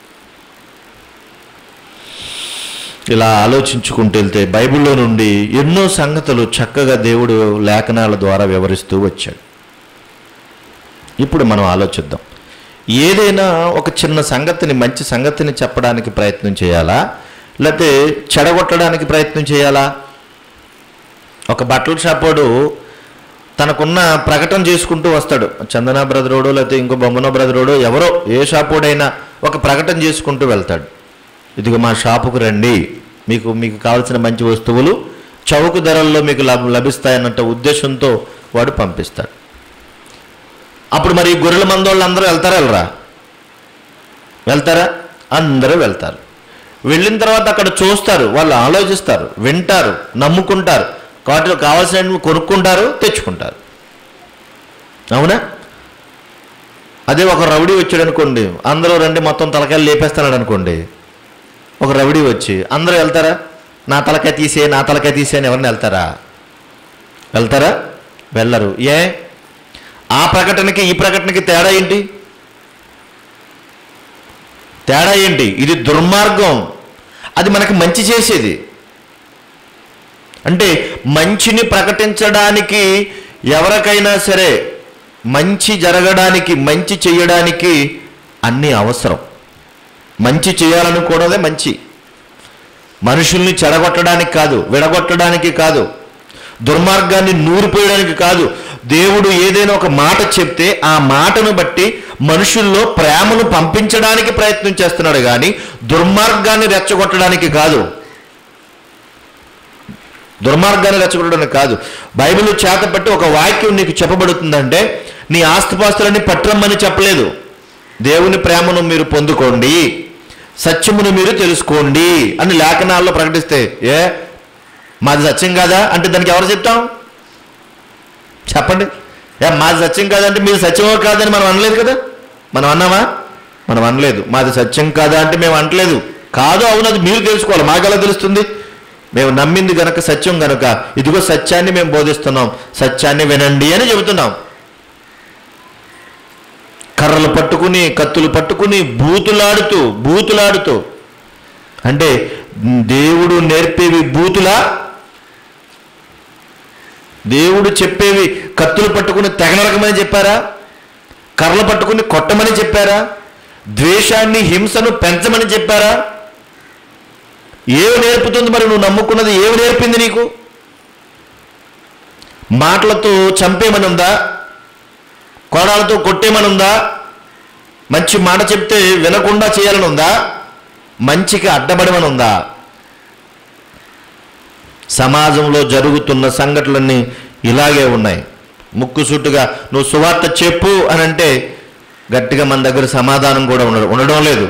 ఇలా ఆలోచించుకుంటూ వెళ్తే బైబిల్లో నుండి ఎన్నో సంగతులు చక్కగా దేవుడు లేఖనాల ద్వారా వివరిస్తూ వచ్చాడు ఇప్పుడు మనం ఆలోచిద్దాం ఏదైనా ఒక చిన్న సంగతిని మంచి సంగతిని చెప్పడానికి ప్రయత్నం చేయాలా లేకపోతే చెడగొట్టడానికి ప్రయత్నం చేయాలా ఒక బట్టల షాపోడు తనకున్న ప్రకటన చేసుకుంటూ వస్తాడు చందన బ్రదరోడు లేకపోతే ఇంకో బొమ్మనో బ్రదరోడు ఎవరో ఏ షాపోడైనా ఒక ప్రకటన చేసుకుంటూ వెళ్తాడు ఇదిగో మా షాపుకు రండి మీకు మీకు కావాల్సిన మంచి వస్తువులు చౌక ధరల్లో మీకు లభ లభిస్తాయన్నట్టు ఉద్దేశంతో వాడు పంపిస్తాడు అప్పుడు మరి ఈ గొర్రెల మందోళ్ళు అందరూ వెళ్తారా వెళ్ళరా వెళ్తారా అందరూ వెళ్తారు వెళ్ళిన తర్వాత అక్కడ చూస్తారు వాళ్ళు ఆలోచిస్తారు వింటారు నమ్ముకుంటారు వాటిలో కావాల్సినవి కొనుక్కుంటారు తెచ్చుకుంటారు అవునా అదే ఒక రౌడీ వచ్చాడు అనుకోండి అందరూ రండి మొత్తం తలకాయలు లేపేస్తున్నాడు అనుకోండి ఒక రౌడీ వచ్చి అందరూ వెళ్తారా నా తలకాయ తీసే నా తలకాయ తీసే అని ఎవరిని వెళ్తారా వెళ్తారా వెళ్ళరు ఏ ఆ ప్రకటనకి ఈ ప్రకటనకి తేడా ఏంటి తేడా ఏంటి ఇది దుర్మార్గం అది మనకి మంచి చేసేది అంటే మంచిని ప్రకటించడానికి ఎవరికైనా సరే మంచి జరగడానికి మంచి చేయడానికి అన్నీ అవసరం మంచి చేయాలనుకోవడమే మంచి మనుషుల్ని చెడగొట్టడానికి కాదు విడగొట్టడానికి కాదు దుర్మార్గాన్ని నూరిపోయడానికి కాదు దేవుడు ఏదైనా ఒక మాట చెప్తే ఆ మాటను బట్టి మనుషుల్లో ప్రేమను పంపించడానికి ప్రయత్నం చేస్తున్నాడు కానీ దుర్మార్గాన్ని రెచ్చగొట్టడానికి కాదు దుర్మార్గాన్ని రెచ్చగొట్టడానికి కాదు బైబిల్ చేతపట్టి ఒక వాక్యం నీకు చెప్పబడుతుందంటే నీ ఆస్తిపాస్తులన్నీ పట్టరమ్మని చెప్పలేదు దేవుని ప్రేమను మీరు పొందుకోండి సత్యమును మీరు తెలుసుకోండి అని లేఖనాల్లో ప్రకటిస్తే ఏ మాది సత్యం కాదా అంటే దానికి ఎవరు చెప్తాం చెప్పండి ఏ మాది సత్యం కాదంటే మీరు సత్యమో కాదని మనం అనలేదు కదా మనం అన్నామా మనం అనలేదు మాది సత్యం కాదా అంటే మేము అనట్లేదు కాదు అవును అది మీరు తెలుసుకోవాలి మాకెలా తెలుస్తుంది మేము నమ్మింది గనక సత్యం గనక ఇదిగో సత్యాన్ని మేము బోధిస్తున్నాం సత్యాన్ని వినండి అని చెబుతున్నాం కర్రలు పట్టుకుని కత్తులు పట్టుకుని బూతులాడుతూ బూతులాడుతూ అంటే దేవుడు నేర్పేవి బూతులా దేవుడు చెప్పేవి కత్తులు పట్టుకుని తెగనరకమని చెప్పారా కర్రలు పట్టుకుని కొట్టమని చెప్పారా ద్వేషాన్ని హింసను పెంచమని చెప్పారా ఏమి నేర్పుతుంది మరి నువ్వు నమ్ముకున్నది ఏమి నేర్పింది నీకు మాటలతో చంపేమని ఉందా కోడాలతో కొట్టేమని ఉందా మంచి మాట చెప్తే వినకుండా చేయాలని ఉందా మంచికి అడ్డపడమని ఉందా సమాజంలో జరుగుతున్న సంఘటనలన్నీ ఇలాగే ఉన్నాయి ముక్కుసూటుగా నువ్వు సువార్త చెప్పు అని అంటే గట్టిగా మన దగ్గర సమాధానం కూడా ఉండడం ఉండడం లేదు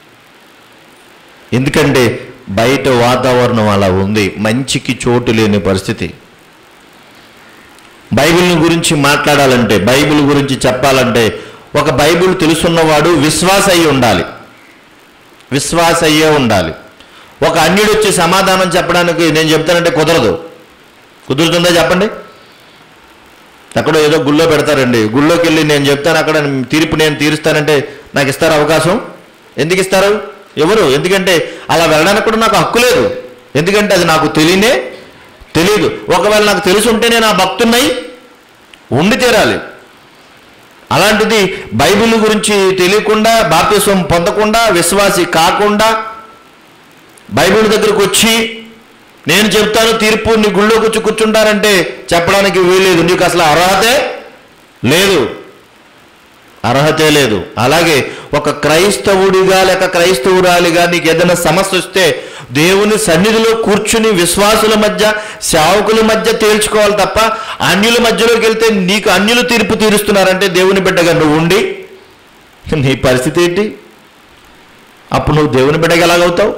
ఎందుకంటే బయట వాతావరణం అలా ఉంది మంచికి చోటు లేని పరిస్థితి బైబిల్ని గురించి మాట్లాడాలంటే బైబిల్ గురించి చెప్పాలంటే ఒక బైబిల్ తెలుసున్నవాడు విశ్వాస అయి ఉండాలి విశ్వాస అయ్యే ఉండాలి ఒక అన్యుడు వచ్చి సమాధానం చెప్పడానికి నేను చెప్తానంటే కుదరదు కుదురుతుందా చెప్పండి ఎక్కడో ఏదో గుళ్ళో పెడతారండి గుళ్ళోకి వెళ్ళి నేను చెప్తాను అక్కడ తీర్పు నేను తీరుస్తానంటే నాకు ఇస్తారు అవకాశం ఎందుకు ఇస్తారు ఎవరు ఎందుకంటే అలా వెళ్ళడానికి కూడా నాకు హక్కు లేదు ఎందుకంటే అది నాకు తెలియనే తెలియదు ఒకవేళ నాకు తెలిసి ఉంటే నేను ఆ భక్తున్నై ఉండి తీరాలి అలాంటిది బైబిల్ గురించి తెలియకుండా బాప్తిస్వం పొందకుండా విశ్వాసి కాకుండా బైబిల్ దగ్గరకు వచ్చి నేను చెప్తాను తీర్పు నీ గుళ్ళోకి వచ్చి కూర్చుంటారంటే చెప్పడానికి వీలేదు నీకు అసలు అర్హతే లేదు అర్హతే లేదు అలాగే ఒక క్రైస్తవుడిగా లేక క్రైస్తవురాలిగా నీకు ఏదైనా సమస్య వస్తే దేవుని సన్నిధిలో కూర్చుని విశ్వాసుల మధ్య సేవకుల మధ్య తేల్చుకోవాలి తప్ప అన్యుల మధ్యలోకి వెళ్తే నీకు అన్యులు తీర్పు తీరుస్తున్నారంటే దేవుని బిడ్డగా నువ్వు ఉండి నీ పరిస్థితి ఏంటి అప్పుడు నువ్వు దేవుని బిడ్డగా ఎలాగవుతావు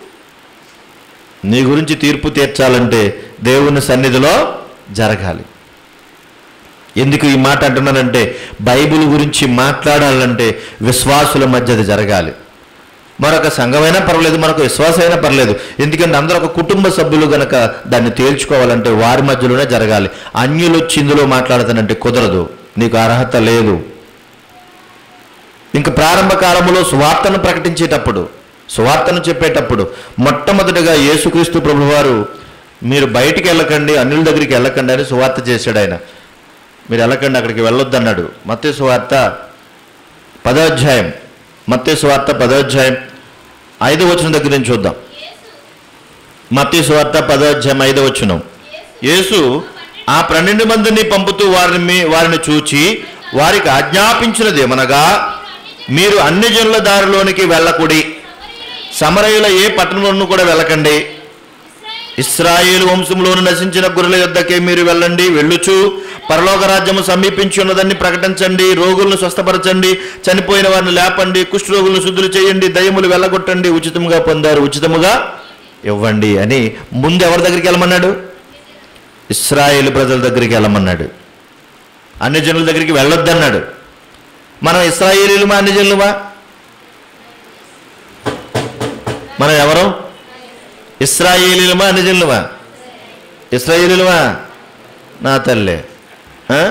నీ గురించి తీర్పు తీర్చాలంటే దేవుని సన్నిధిలో జరగాలి ఎందుకు ఈ మాట అంటున్నానంటే బైబిల్ గురించి మాట్లాడాలంటే విశ్వాసుల మధ్య అది జరగాలి మరొక సంఘమైనా పర్లేదు మరొక విశ్వాసమైనా పర్లేదు ఎందుకంటే అందరూ ఒక కుటుంబ సభ్యులు గనక దాన్ని తేల్చుకోవాలంటే వారి మధ్యలోనే జరగాలి అన్యులు వచ్చి ఇందులో మాట్లాడతానంటే కుదరదు నీకు అర్హత లేదు ఇంక ప్రారంభ కాలంలో సువార్తను ప్రకటించేటప్పుడు సువార్తను చెప్పేటప్పుడు మొట్టమొదటిగా యేసుక్రీస్తు ప్రభువారు మీరు బయటికి వెళ్ళకండి అన్యుల దగ్గరికి వెళ్ళకండి అని సువార్త చేశాడు ఆయన మీరు వెళ్ళకండి అక్కడికి వెళ్ళొద్దన్నాడు మత్తే సువార్త పదో అధ్యాయం మత్తే సువార్త పదో అధ్యాయం ఐదో వచనం దగ్గర నుంచి చూద్దాం మత్తే సువార్త పదో అధ్యాయం ఐదో వచనం యేసు ఆ పన్నెండు మందిని పంపుతూ వారిని మీ- వారిని చూచి వారికి ఆజ్ఞాపించినదేమనగా మీరు అన్ని జనుల దారిలోనికి వెళ్ళకుడి సమరయుల ఏ పట్టణంలోనూ కూడా వెళ్ళకండి ఇస్రాయేలు వంశంలోను నశించిన గొర్రెల యొద్దకే మీరు వెళ్ళండి వెళ్ళుచు పరలోక రాజ్యము సమీపించి ఉన్నదాన్ని ప్రకటించండి రోగులను స్వస్థపరచండి చనిపోయిన వారిని లేపండి కుష్ఠరోగులను శుద్ధులు చేయండి దయ్యములు వెళ్ళగొట్టండి ఉచితముగా పొందారు ఉచితముగా ఇవ్వండి అని ముందు ఎవరి దగ్గరికి వెళ్ళమన్నాడు ఇస్రాయేల్ ప్రజల దగ్గరికి వెళ్ళమన్నాడు అన్ని జనుల దగ్గరికి వెళ్ళొద్దన్నాడు మనం ఇస్రాయేలీలుమా అన్ని జనులుమా మనం ఎవరు ఇస్రాయేలీలమా అన్ని జనులుమా ఇస్రాయేలీలమా నా తల్లి ఆ?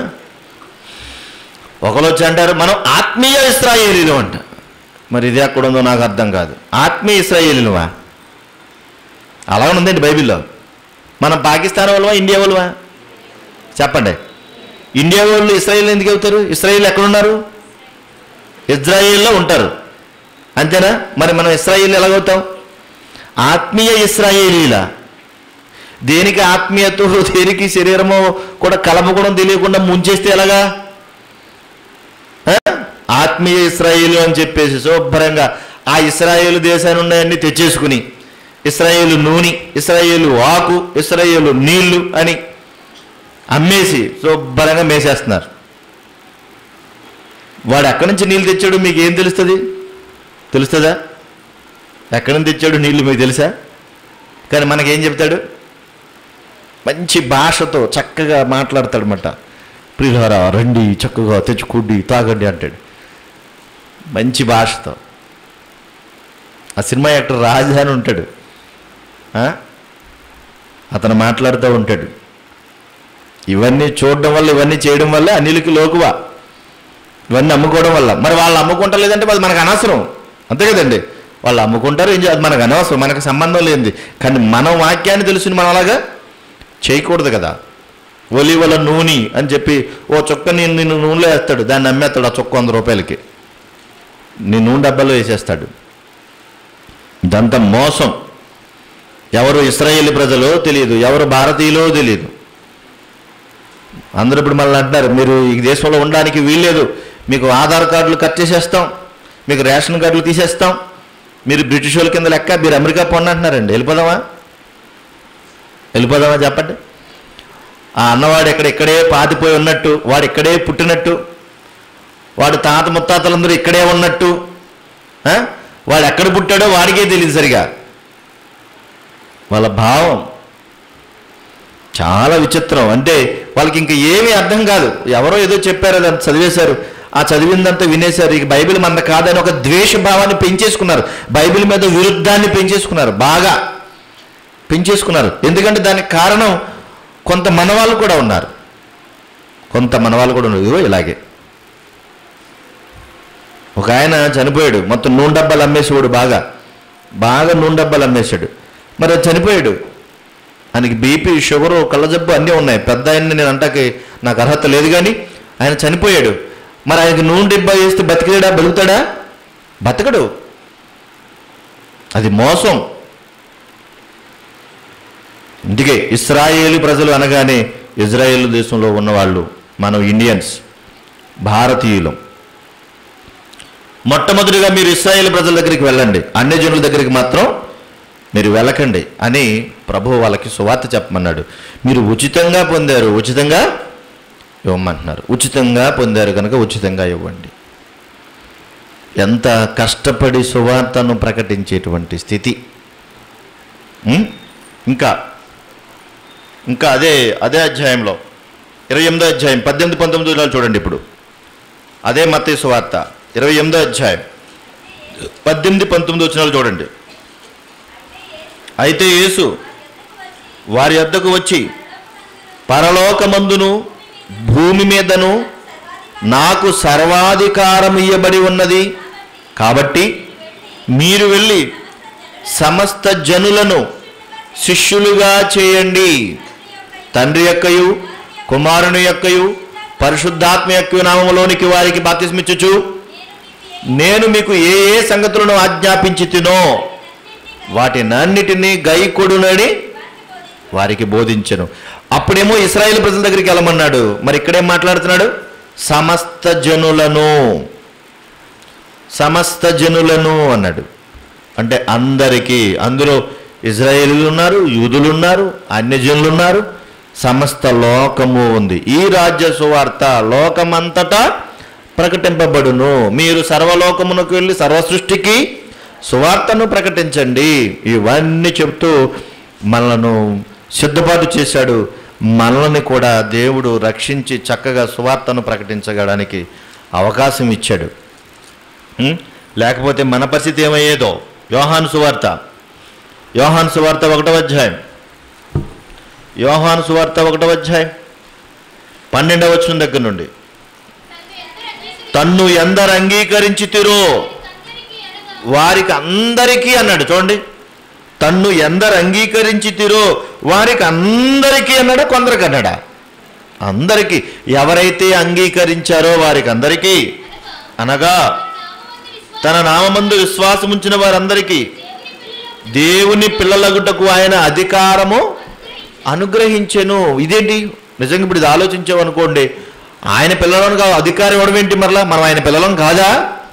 ఒకరు వచ్చి అంటారు మనం ఆత్మీయ ఇస్రాయేలీలు అంట మరి ఇది ఎక్కడ ఉందో నాకు అర్థం కాదు ఆత్మీయ ఇస్రాయేలీలుమా అలా ఉందండి బైబిల్లో మనం పాకిస్తాన్ వాళ్ళవా ఇండియా వాళ్ళవా చెప్పండి ఇండియా వాళ్ళు ఇస్రాయేల్ ఎందుకు అవుతారు ఇస్రాయేల్ ఎక్కడున్నారు ఇజ్రాయేల్లో ఉంటారు అంతేనా మరి మనం ఇస్రాయేల్ ఎలాగవుతాం ఆత్మీయ ఇస్రాయేలీలా దేనికి ఆత్మీయతో దేనికి శరీరము కూడా కలపకూడదు తెలియకుండా ముంచేస్తే ఎలాగా ఆ? ఆత్మీయ ఇస్రాయేలు అని చెప్పేసి శుభ్రంగా ఆ ఇస్రాయేలు దేశాన్ని ఉన్నాయన్నీ తెచ్చేసుకుని ఇస్రాయేలు నూనె ఇస్రాయేలు ఆకు ఇస్రాయేలు నీళ్లు అని అమ్మేసి శుభ్రంగా మేసేస్తున్నారు వాడు ఎక్కడి నుంచి నీళ్ళు తెచ్చాడు మీకు ఏం తెలుస్తుంది తెలుస్తుందా ఎక్కడి నుంచి తెచ్చాడు నీళ్లు మీకు తెలుసా కానీ మనకేం చెప్తాడు మంచి భాషతో చక్కగా మాట్లాడతాడనమాట ప్రియులారా రండి చక్కగా తెచ్చుకోండి తాగండి అంటాడు మంచి భాషతో ఆ సినిమా యాక్టర్ రాజా అని ఉంటాడు ఆ? అతను మాట్లాడుతూ ఉంటాడు ఇవన్నీ చూడడం వల్ల ఇవన్నీ చేయడం వల్ల అనిలకి లోకువా ఇవన్నీ అమ్ముకోవడం వల్ల మరి వాళ్ళు అమ్ముకుంటలేదంటే అది మనకు అనవసరం అంతే కదండి వాళ్ళు అమ్ముకుంటారు ఏం చేయాలి అది మనకు అనవసరం మనకు సంబంధం లేనిది కానీ మన వాక్యాన్ని తెలుసుని మనం అలాగా చేయకూడదు కదా ఒలివల నూనె అని చెప్పి ఓ చుక్క నేను నిన్ను నూనెలో వేస్తాడు దాన్ని అమ్మేస్తాడు ఆ చుక్క వంద రూపాయలకి నీ నూనె డబ్బాలో వేసేస్తాడు ఇదంతా మోసం ఎవరు ఇస్రాయేలీ ప్రజలో తెలియదు ఎవరు భారతీయులో తెలియదు అందరూ ఇప్పుడు మళ్ళీ అంటున్నారు మీరు ఈ దేశంలో ఉండడానికి వీల్లేదు మీకు ఆధార్ కార్డులు కట్ చేసేస్తాం మీకు రేషన్ కార్డులు తీసేస్తాం మీరు బ్రిటిష్ వాళ్ళ కింద లెక్క మీరు అమెరికా పొండి అంటున్నారండి వెళ్ళిపోదామా వెళ్ళిపోదామా చెప్పండి ఆ అన్నవాడు ఇక్కడ ఇక్కడే పాతిపోయి ఉన్నట్టు వాడు ఇక్కడే పుట్టినట్టు వాడు తాత ముత్తాతలందరూ ఇక్కడే ఉన్నట్టు ఆ? వాడు ఎక్కడ పుట్టాడో వాడికే తెలియదు సరిగా వాళ్ళ భావం చాలా విచిత్రం అంటే వాళ్ళకి ఇంకా ఏమీ అర్థం కాదు ఎవరో ఏదో చెప్పారు అది అంత చదివేశారు ఆ చదివిందంతా వినేశారు ఇక బైబిల్ మన కాదని ఒక ద్వేష భావాన్ని పెంచేసుకున్నారు బైబిల్ మీద విరుద్ధాన్ని పెంచేసుకున్నారు బాగా పెంచేసుకున్నారు ఎందుకంటే దానికి కారణం కొంత మనవాళ్ళు కూడా ఉన్నారు కొంత మనవాళ్ళు కూడా ఉన్నారు ఇదిగో ఇలాగే ఒక ఆయన చనిపోయాడు మొత్తం నూనె డబ్బాలు అమ్మేసేవాడు బాగా బాగా నూనె డబ్బాలు అమ్మేశాడు మరి అది చనిపోయాడు ఆయనకి బీపీ షుగరు కళ్ళజబ్బు అన్నీ ఉన్నాయి పెద్ద ఆయన్ని నేను అంటాకి నాకు అర్హత లేదు కానీ ఆయన చనిపోయాడు మరి ఆయనకి నూనె డబ్బా వేస్తే బతికేడా బతుకుతాడా బతకడు అది మోసం అందుకే ఇస్రాయేలీ ప్రజలు అనగానే ఇజ్రాయేల్ దేశంలో ఉన్నవాళ్ళు మనం ఇండియన్స్ భారతీయులం మొట్టమొదటిగా మీరు ఇస్రాయేల్ ప్రజల దగ్గరికి వెళ్ళండి అన్ని జనుల దగ్గరికి మాత్రం మీరు వెళ్ళకండి అని ప్రభు వాళ్ళకి సువార్త చెప్పమన్నాడు మీరు ఉచితంగా పొందారు ఉచితంగా ఇవ్వమంటున్నారు ఉచితంగా పొందారు కనుక ఉచితంగా ఇవ్వండి ఎంత కష్టపడి సువార్తను ప్రకటించేటువంటి స్థితి ఉం? ఇంకా ఇంకా అదే అదే అధ్యాయంలో ఇరవై ఎనిమిదో అధ్యాయం పద్దెనిమిది పంతొమ్మిది వచనాలు చూడండి ఇప్పుడు అదే మత్తయి సువార్త ఇరవై ఎనిమిదో అధ్యాయం పద్దెనిమిది పంతొమ్మిది వచనాలు చూడండి అయితే యేసు వారి వద్దకు వచ్చి పరలోకమందును భూమి మీదను నాకు సర్వాధికారం ఇయ్యబడి ఉన్నది కాబట్టి మీరు వెళ్ళి సమస్త జనులను శిష్యులుగా చేయండి తండ్రి యొక్కయు కుమారుని యొక్కయు పరిశుద్ధాత్మ యొక్క నామములోనికి వారికి బాప్తిస్మిచ్చుచు నేను మీకు ఏ ఏ సంగతులను ఆజ్ఞాపించి తినో వాటినన్నిటినీ గైకొడునని వారికి బోధించను అప్పుడేమో ఇస్రాయేల్ ప్రజల దగ్గరికి వెళ్ళమన్నాడు మరి ఇక్కడేం మాట్లాడుతున్నాడు సమస్త జనులను సమస్త జనులను అన్నాడు అంటే అందరికీ అందులో ఇజ్రాయేలీలు ఉన్నారు యూదులు ఉన్నారు అన్యజనులు ఉన్నారు సమస్త లోకము ఉంది ఈ రాజ్య సువార్త లోకమంతటా ప్రకటింపబడును మీరు సర్వలోకమునకు వెళ్ళి సర్వ సృష్టికి సువార్తను ప్రకటించండి ఇవన్నీ చెప్తూ మనలను సిద్ధపాటు చేశాడు మనల్ని కూడా దేవుడు రక్షించి చక్కగా సువార్తను ప్రకటించగడానికి అవకాశం ఇచ్చాడు ఉం? లేకపోతే మన పరిస్థితి ఏమయ్యేదో యోహాను సువార్త యోహాను సువార్త ఒకటవ అధ్యాయం యోహాను సువార్త ఒకటవ అధ్యాయం పన్నెండవ వచ్చిన దగ్గర నుండి తన్ను ఎందరు అంగీకరించితిరో వారికి అందరికీ అన్నాడు చూడండి తన్ను ఎందరు అంగీకరించితిరో వారికి అందరికీ అన్నాడా కొందరికి అన్నాడా అందరికీ ఎవరైతే అంగీకరించారో వారికి అందరికీ అనగా తన నామందు విశ్వాసముంచిన వారందరికీ దేవుని పిల్లలగుటకు ఆయన అధికారము అనుగ్రహించెను ఇదేంటి నిజంగా ఇప్పుడు ఇది ఆలోచించావు అనుకోండి ఆయన పిల్లలను కాదు అధికారం ఇవ్వడం ఏంటి మరలా మనం ఆయన పిల్లలం కాదా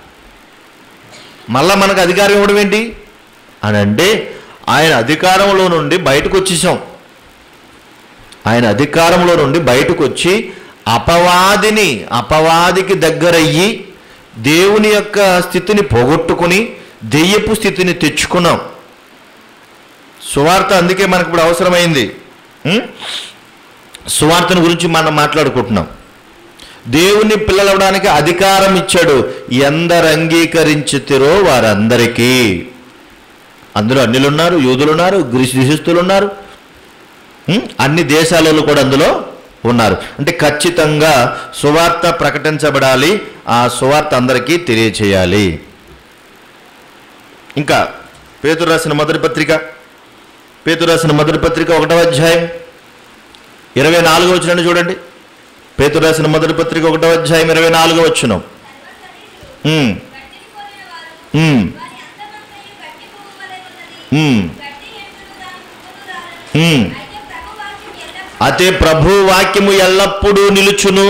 మళ్ళా మనకు అధికారం ఇవ్వడం ఏంటి అని అంటే ఆయన అధికారంలో నుండి బయటకు వచ్చేసాం ఆయన అధికారంలో నుండి బయటకు వచ్చి అపవాదిని అపవాదికి దగ్గరయ్యి దేవుని యొక్క స్థితిని పోగొట్టుకుని దెయ్యపు స్థితిని తెచ్చుకున్నాం సువార్త అందుకే మనకు ఇప్పుడు అవసరమైంది ఉం? సువార్తను గురించి మనం మాట్లాడుకుంటున్నాం దేవుని పిల్లలవడానికి అధికారం ఇచ్చాడు ఎందరు అంగీకరించుతారో వారందరికీ అందులో అన్యులు ఉన్నారు యూదులు ఉన్నారు గ్రీసులు ఉన్నారు ఉం? అన్ని దేశాలలో కూడా అందులో ఉన్నారు అంటే ఖచ్చితంగా సువార్త ప్రకటించబడాలి ఆ సువార్త అందరికీ తెలియచేయాలి ఇంకా పేతురు రాసిన మొదటి పత్రిక పేతురు రాసిన మొదటి పత్రిక ఒకటవ అధ్యాయం ఇరవై నాలుగో వచ్చిన చూడండి పేతురు రాసిన మొదటి పత్రిక ఒకటవ అధ్యాయం ఇరవై నాలుగో వచ్చిన అతే ప్రభు వాక్యము ఎల్లప్పుడూ నిలుచును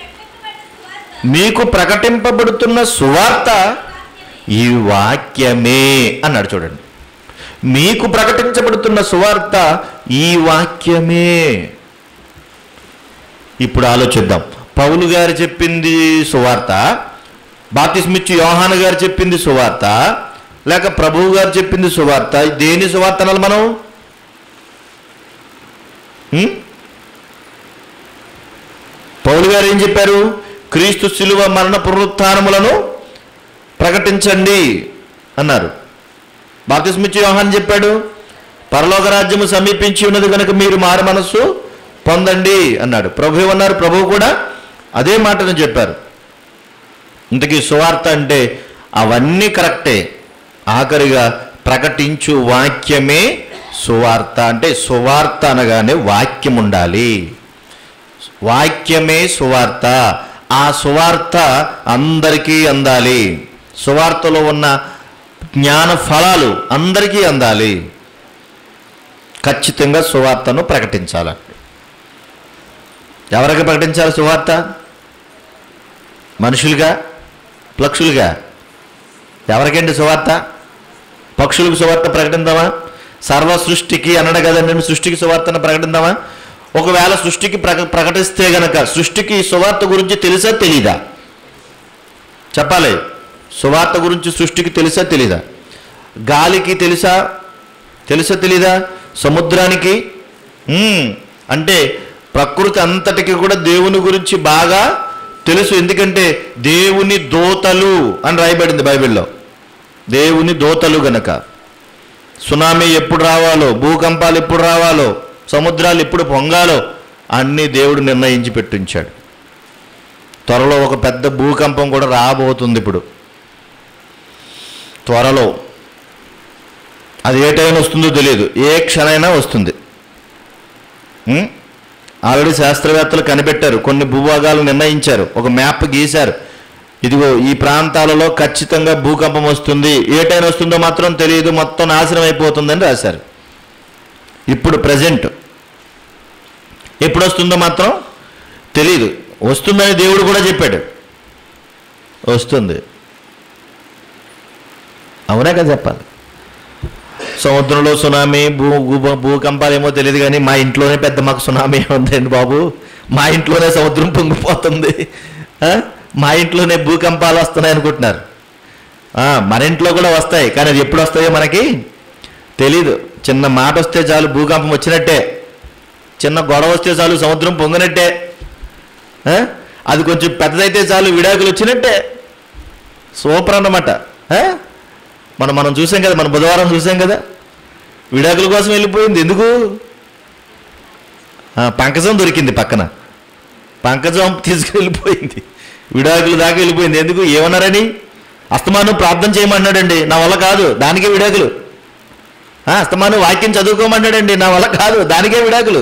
మీకు ప్రకటింపబడుతున్న సువార్త ఈ వాక్యమే అన్నాడు చూడండి మీకు ప్రకటించబడుతున్న సువార్త ఈ వాక్యమే ఇప్పుడు ఆలోచిద్దాం పౌలు గారు చెప్పింది సువార్త బాతిస్మిచ్చు యోహాను గారు చెప్పింది సువార్త లేక ప్రభువు గారు చెప్పింది సువార్త దేని సువార్త అనాలి మనం ఉం? పౌలు గారు ఏం చెప్పారు క్రీస్తు శిలువ మరణ పునరుత్థానములను ప్రకటించండి అన్నారు బాప్తిస్మిచ్చి యోహాన్ చెప్పాడు పరలోక రాజ్యము సమీపించి ఉన్నది కనుక మీరు మారు మనస్సు పొందండి అన్నాడు ప్రభు ఏమన్నారు ప్రభు కూడా అదే మాటను చెప్పారు ఇంతకీ సువార్త అంటే అవన్నీ కరెక్టే ఆఖరిగా ప్రకటించు వాక్యమే సువార్త అంటే సువార్త అనగానే వాక్యం ఉండాలి వాక్యమే సువార్త ఆ సువార్త అందరికీ అందాలి సువార్తలో ఉన్న జ్ఞాన ఫలాలు అందరికీ అందాలి ఖచ్చితంగా సువార్తను ప్రకటించాలి ఎవరికి ప్రకటించాలి సువార్త మనుషులుగా పక్షులుగా ఎవరికండి సువార్త పక్షులకు సువార్త ప్రకటిద్దామా సర్వ సృష్టికి అన్నాడు కదండి సృష్టికి సువార్తను ప్రకటిద్దామా ఒకవేళ సృష్టికి ప్రక ప్రకటిస్తే గనక సృష్టికి ఈ సువార్త గురించి తెలుసా తెలీదా చెప్పాలి సువార్త గురించి సృష్టికి తెలుసా తెలీదా గాలికి తెలుసా తెలుసా తెలీదా సముద్రానికి ఉమ్, అంటే ప్రకృతి అంతటికి కూడా దేవుని గురించి బాగా తెలుసు ఎందుకంటే దేవుని దోతలు అని రాయబడింది బైబిల్లో దేవుని దోతలు గనక సునామీ ఎప్పుడు రావాలో భూకంపాలు ఎప్పుడు రావాలో సముద్రాలు ఎప్పుడు పొంగాలో అన్నీ దేవుడు నిర్ణయించి పెట్టించాడు త్వరలో ఒక పెద్ద భూకంపం కూడా రాబోతుంది ఇప్పుడు త్వరలో అది ఏ టైం వస్తుందో తెలియదు ఏ క్షణమైనా వస్తుంది ఉం? ఆల్రెడీ శాస్త్రవేత్తలు కనిపెట్టారు కొన్ని భూభాగాలు నిర్ణయించారు ఒక మ్యాప్ గీశారు ఇదిగో ఈ ప్రాంతాలలో ఖచ్చితంగా భూకంపం వస్తుంది ఏ టైం వస్తుందో మాత్రం తెలియదు మొత్తం నాశనం అయిపోతుందని రాశారు ఇప్పుడు ప్రజెంట్ ఎప్పుడు వస్తుందో మాత్రం తెలియదు వస్తుందని దేవుడు కూడా చెప్పాడు వస్తుంది అవునా కదా చెప్పాలి సముద్రంలో సునామీ భూ భూ- భూకంపాలు ఏమో తెలియదు కానీ మా ఇంట్లోనే పెద్ద మాకు సునామీ ఉందండి బాబు మా ఇంట్లోనే సముద్రం పొంగిపోతుంది ఆ? మా ఇంట్లోనే భూకంపాలు వస్తున్నాయి అనుకుంటున్నారు ఆ, మన ఇంట్లో కూడా వస్తాయి కానీ అది ఎప్పుడు వస్తాయో మనకి తెలీదు చిన్న మాట వస్తే చాలు భూకంపం వచ్చినట్టే చిన్న గొడవ వస్తే చాలు సముద్రం పొంగినట్టే ఆ? అది కొంచెం పెద్దదైతే చాలు విడాకులు వచ్చినట్టే సూపర్ అన్నమాట ఆ? మనం మనం చూసాం కదా మన బుధవారం చూసాం కదా విడాకుల కోసం వెళ్ళిపోయింది ఎందుకు ఆ, పంకజం దొరికింది పక్కన పంకజం తీసుకెళ్ళిపోయింది విడాకులు దాకా వెళ్ళిపోయింది ఎందుకు ఏమన్నారని అస్తమానం ప్రార్థన చేయమన్నాడండి నా వల్ల కాదు దానికే విడాకులు ఆ, అస్తమానం వాక్యం చదువుకోమన్నాడండి నా వల్ల కాదు దానికే విడాకులు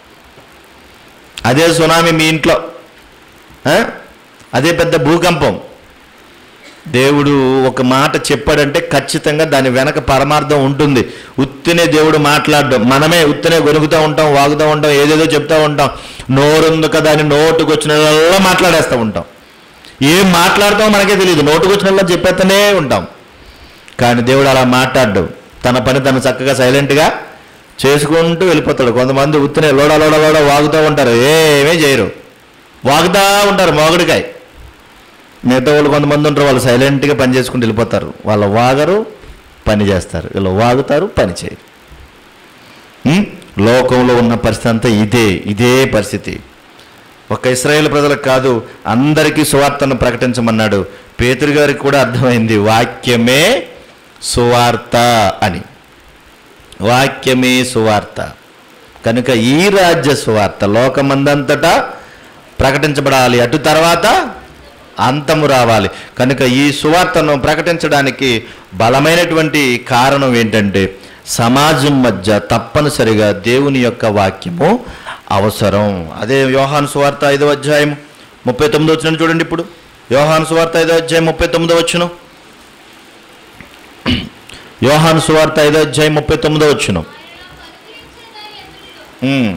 అదే సునామీ మీ ఇంట్లో ఆ? అదే పెద్ద భూకంపం దేవుడు ఒక మాట చెప్పాడంటే ఖచ్చితంగా దాని వెనక పరమార్థం ఉంటుంది ఉత్తినే దేవుడు మాట్లాడడం మనమే ఉత్తినే గొనుగుతూ ఉంటాం వాగుతూ ఉంటాం ఏదేదో చెప్తూ ఉంటాం నోరుంది కదా అని నోటుకు వచ్చినల్లా మాట్లాడేస్తూ ఉంటాం ఏం మాట్లాడతామో మనకే తెలియదు నోటుకు వచ్చినల్లా చెప్పేస్తూనే ఉంటాం కానీ దేవుడు అలా మాట్లాడడం తన పని తను చక్కగా సైలెంట్గా చేసుకుంటూ వెళ్ళిపోతాడు కొంతమంది ఉత్తినే లోడ లోడ లోడ వాగుతూ ఉంటారు ఏమీ చేయరు వాగుతూ ఉంటారు మోగుడికాయ మిగతా వాళ్ళు కొంతమంది ఉంటారు వాళ్ళు సైలెంట్గా పని చేసుకుంటూ వెళ్ళిపోతారు వాళ్ళు వాగరు పని చేస్తారు వీళ్ళు వాగుతారు పని చేయరు ఉం? లోకంలో ఉన్న పరిస్థితి అంతా ఇదే ఇదే పరిస్థితి ఒక ఇస్రాయేల్ ప్రజలకు కాదు అందరికీ సువార్తను ప్రకటించమన్నాడు పేతురు గారికి కూడా అర్థమైంది వాక్యమే సువార్త అని వాక్యమే సువార్త కనుక ఈ రాజ్య సువార్త లోకమందంతటా ప్రకటించబడాలి అటు తర్వాత అంతము రావాలి కనుక ఈ సువార్తను ప్రకటించడానికి బలమైనటువంటి కారణం ఏంటంటే సమాజం మధ్య తప్పనిసరిగా దేవుని యొక్క వాక్యము అవసరం అదే యోహాను సువార్త ఐదో అధ్యాయం ముప్పై తొమ్మిదో వచ్చిన చూడండి ఇప్పుడు యోహాను సువార్త ఐదో అధ్యాయం ముప్పై తొమ్మిదో వచ్చును యోహాను సువార్త ఐదో అధ్యాయం ముప్పై తొమ్మిదో వచ్చును ఉమ్.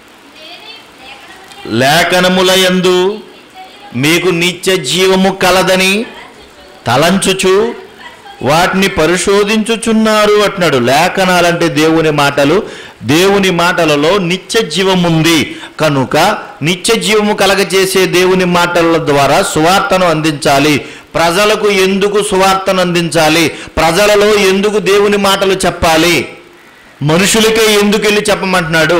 లేఖనముల యందు మీకు నిత్య జీవము కలదని తలంచుచు వాటిని పరిశోధించుచున్నారు అంటున్నాడు లేఖనాలంటే దేవుని మాటలు దేవుని మాటలలో నిత్య జీవముంది కనుక నిత్య జీవము కలగజేసే దేవుని మాటల ద్వారా సువార్తను అందించాలి ప్రజలకు ఎందుకు సువార్తను అందించాలి ప్రజలలో ఎందుకు దేవుని మాటలు చెప్పాలి మనుషులకే ఎందుకు వెళ్ళి చెప్పమంటున్నాడు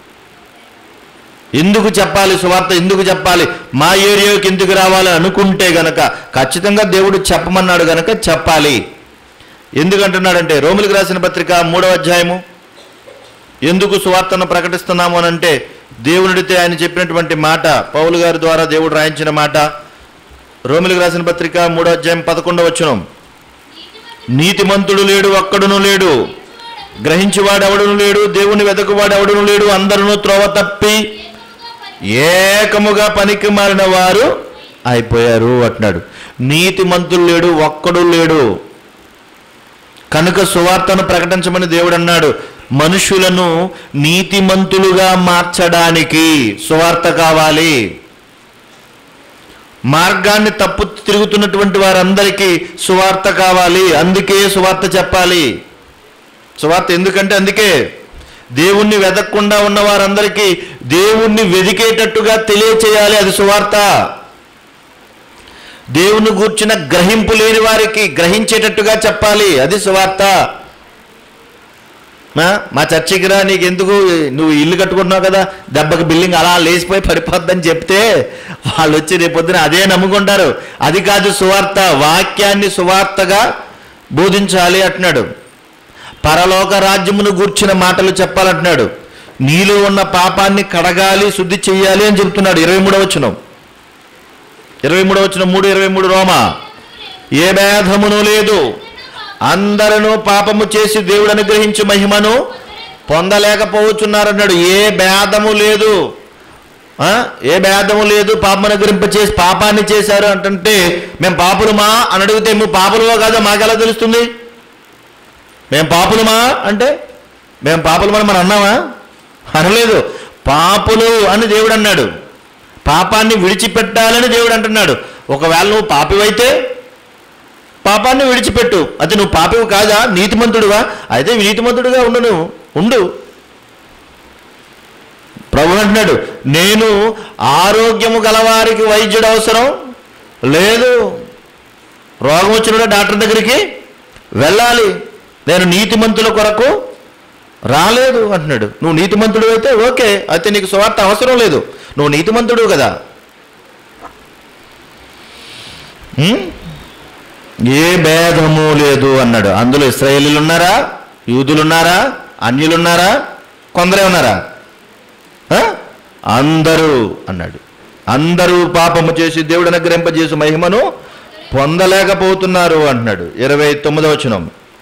ఎందుకు చెప్పాలి సువార్త ఎందుకు చెప్పాలి మా ఏరియాకి ఎందుకు రావాలి అనుకుంటే గనక ఖచ్చితంగా దేవుడు చెప్పమన్నాడు గనక చెప్పాలి ఎందుకంటున్నాడంటే రోమిలికి రాసిన పత్రిక మూడవ అధ్యాయము ఎందుకు సువార్తను ప్రకటిస్తున్నాము అని అంటే దేవునిడితే ఆయన చెప్పినటువంటి మాట పౌలు గారి ద్వారా దేవుడు రాయించిన మాట రోమిలికి రాసిన పత్రిక మూడో అధ్యాయం పదకొండవ వచనం నీతిమంతుడు లేడు ఒక్కడును లేడు గ్రహించువాడెవడును లేడు దేవుని వెతకువాడెవడును లేడు అందరూ త్రోవ తప్పి ఏకముగా పనికి మారిన వారు అయిపోయారు అంటున్నాడు నీతిమంతులు లేడు ఒక్కడు లేడు కనుక సువార్తను ప్రకటించమని దేవుడు అన్నాడు మనుషులను నీతిమంతులుగా మార్చడానికి సువార్త కావాలి మార్గాన్ని తప్పు తిరుగుతున్నటువంటి వారందరికీ సువార్త కావాలి అందుకే సువార్త చెప్పాలి సువార్త ఎందుకంటే అందుకే దేవుణ్ణి వెదక్కుండా ఉన్న వారందరికీ దేవుణ్ణి వెదికేటట్టుగా తెలియచేయాలి అది సువార్త దేవుని గూర్చిన గ్రహింపు లేని వారికి గ్రహించేటట్టుగా చెప్పాలి అది సువార్త మా మా చర్చికి రా నీకు ఎందుకు నువ్వు ఇల్లు కట్టుకుంటున్నావు కదా దెబ్బకి బిల్డింగ్ అలా లేచిపోయి పడిపోద్దని చెప్తే వాళ్ళు వచ్చి రేపొద్దున అదే నమ్ముకుంటారు అది కాదు సువార్త వాక్యాన్ని సువార్తగా బోధించాలి అంటున్నాడు పరలోక రాజ్యమును గూర్చిన మాటలు చెప్పాలంటున్నాడు నీలో ఉన్న పాపాన్ని కడగాలి శుద్ధి చెయ్యాలి అని చెప్తున్నాడు ఇరవై మూడవ వచనం ఇరవై మూడవ వచనం మూడు ఇరవై మూడు రోమా ఏ భేదమును లేదు అందరూ పాపము చేసి దేవుడు అనుగ్రహించి మహిమను పొందలేకపోవచ్చున్నారన్నాడు ఏ భేదము లేదు ఆ? ఏ భేదము లేదు పాపం అనుగ్రహింప చేసి పాపాన్ని చేశారు అంటుంటే మేము పాపులమా అని అడిగితే మేము పాపులమో కాదో మాకెలా తెలుస్తుంది మేము పాపులమా అంటే మేము పాపులమని మనం అన్నామా అనలేదు పాపులు అని దేవుడు అన్నాడు పాపాన్ని విడిచిపెట్టాలని దేవుడు అంటున్నాడు ఒకవేళ నువ్వు పాపివైతే పాపాన్ని విడిచిపెట్టు అయితే నువ్వు పాపివి కాదా నీతిమంతుడువా అయితే నీతిమంతుడుగా ఉండు నువ్వు ఉండు ప్రభు అంటున్నాడు నేను ఆరోగ్యము గలవారికి వైద్యుడు అవసరం లేదు రోగం వచ్చిన డాక్టర్ దగ్గరికి వెళ్ళాలి నేను నీతిమంతుల కొరకు రాలేదు అంటున్నాడు నువ్వు నీతిమంతుడు అయితే ఓకే అయితే నీకు సువార్త అవసరం లేదు నువ్వు నీతిమంతుడు కదా ఉం? ఏ భేదము లేదు అన్నాడు అందులో ఇస్రాయేలీలు ఉన్నారా యూదులు ఉన్నారా అన్యులున్నారా కొందరే ఉన్నారా ఆ? అందరూ అన్నాడు అందరూ పాపము చేసి దేవుడు అనుగ్రహింపజేసి మహిమను పొందలేకపోతున్నారు అంటున్నాడు ఇరవై తొమ్మిదవ వచనం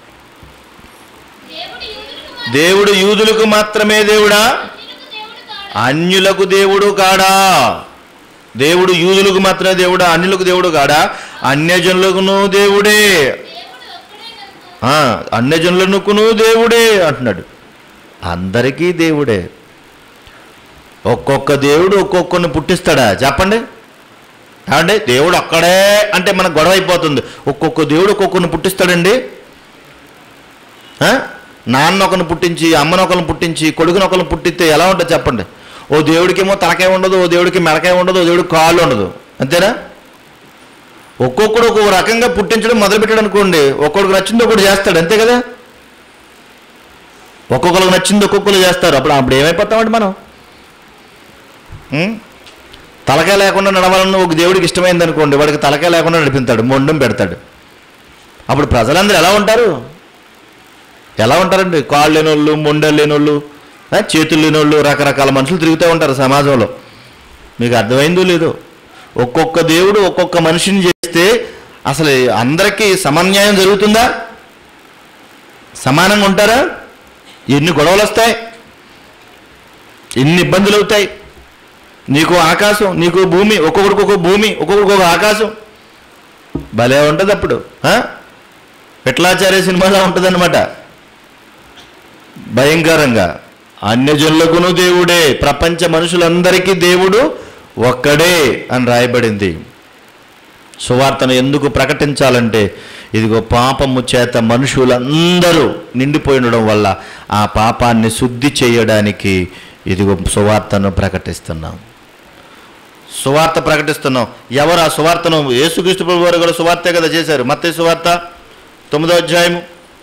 దేవుడు యూదులకు మాత్రమే దేవుడు యూదులకు మాత్రమే దేవుడా అన్యులకు దేవుడు కాడు. అన్యులకు దేవుడు కాడా దేవుడు యూదులకు మాత్రమే దేవుడా అన్యులకు దేవుడు కాడా అన్యజనులకును దేవుడే దేవుడు ఒక్కడే కనుక ఆ, అన్యజనులకును దేవుడే అంటున్నాడు అందరికీ దేవుడే ఒక్కొక్క దేవుడు ఒక్కొక్కరిని పుట్టిస్తాడా చెప్పండి ఏమండి దేవుడు ఒక్కడే అంటే మనకు గొడవ అయిపోతుంది ఒక్కొక్క దేవుడు ఒక్కొక్కరిని పుట్టిస్తాడండి ఆ? నాన్న ఒకరిని పుట్టించి అమ్మని ఒకరిని పుట్టించి కొడుకుని ఒకరిని పుట్టిస్తే ఎలా ఉంటుంది చెప్పండి ఓ దేవుడికేమో తలకాయ ఉండదు ఓ దేవుడికి మెడకాయ ఉండదు ఓ దేవుడికి కాళ్ళు ఉండదు అంతేనా ఒక్కొక్కడు ఒక్కొక్క రకంగా పుట్టించడం మొదలుపెట్టాడు అనుకోండి ఒక్కొక్కడికి నచ్చింది ఒకటి చేస్తాడు అంతే కదా ఒక్కొక్కరికి నచ్చింది ఒక్కొక్కరు చేస్తారు అప్పుడు అప్పుడు ఏమైపోతామండి మనం ఉం? తలకాయ లేకుండా నడవాలని ఒక దేవుడికి ఇష్టమైంది అనుకోండి వాడికి తలకాయ లేకుండా నడిపిస్తాడు మొండం పెడతాడు అప్పుడు ప్రజలందరూ ఎలా ఉంటారు ఎలా ఉంటారండి కాళ్ళు లేనోళ్ళు మొండలు లేనోళ్ళు ఆ, చేతులు లేనోళ్ళు రకరకాల మనుషులు తిరుగుతూ ఉంటారు సమాజంలో మీకు అర్థమైందో లేదో ఒక్కొక్క దేవుడు ఒక్కొక్క మనిషిని చేస్తే అసలు అందరికీ సమన్యాయం జరుగుతుందా సమానంగా ఉంటారా ఎన్ని గొడవలు వస్తాయి ఎన్ని ఇబ్బందులు అవుతాయి నీకు ఆకాశం నీకు భూమి ఒక్కొక్కడికి ఒక్కొక్క భూమి ఒక్కొక్కడికి ఒక ఆకాశం భలే ఉంటుంది అప్పుడు ఆ? విఠలాచార్య సినిమాలో ఉంటుందన్నమాట భయంకరంగా అన్యజనులకును దేవుడే ప్రపంచ మనుషులందరికీ దేవుడు ఒక్కడే అని రాయబడింది సువార్తను ఎందుకు ప్రకటించాలంటే ఇదిగో పాపము చేత మనుషులందరూ నిండిపోయి ఉండడం వల్ల ఆ పాపాన్ని శుద్ధి చేయడానికి ఇదిగో సువార్తను ప్రకటిస్తున్నాం సువార్త ప్రకటిస్తున్నాం ఎవరు ఆ సువార్తను యేసుక్రీస్తు ప్రభు వారు కూడా సువార్తే కదా చేశారు మత్తే సువార్త తొమ్మిదో అధ్యాయము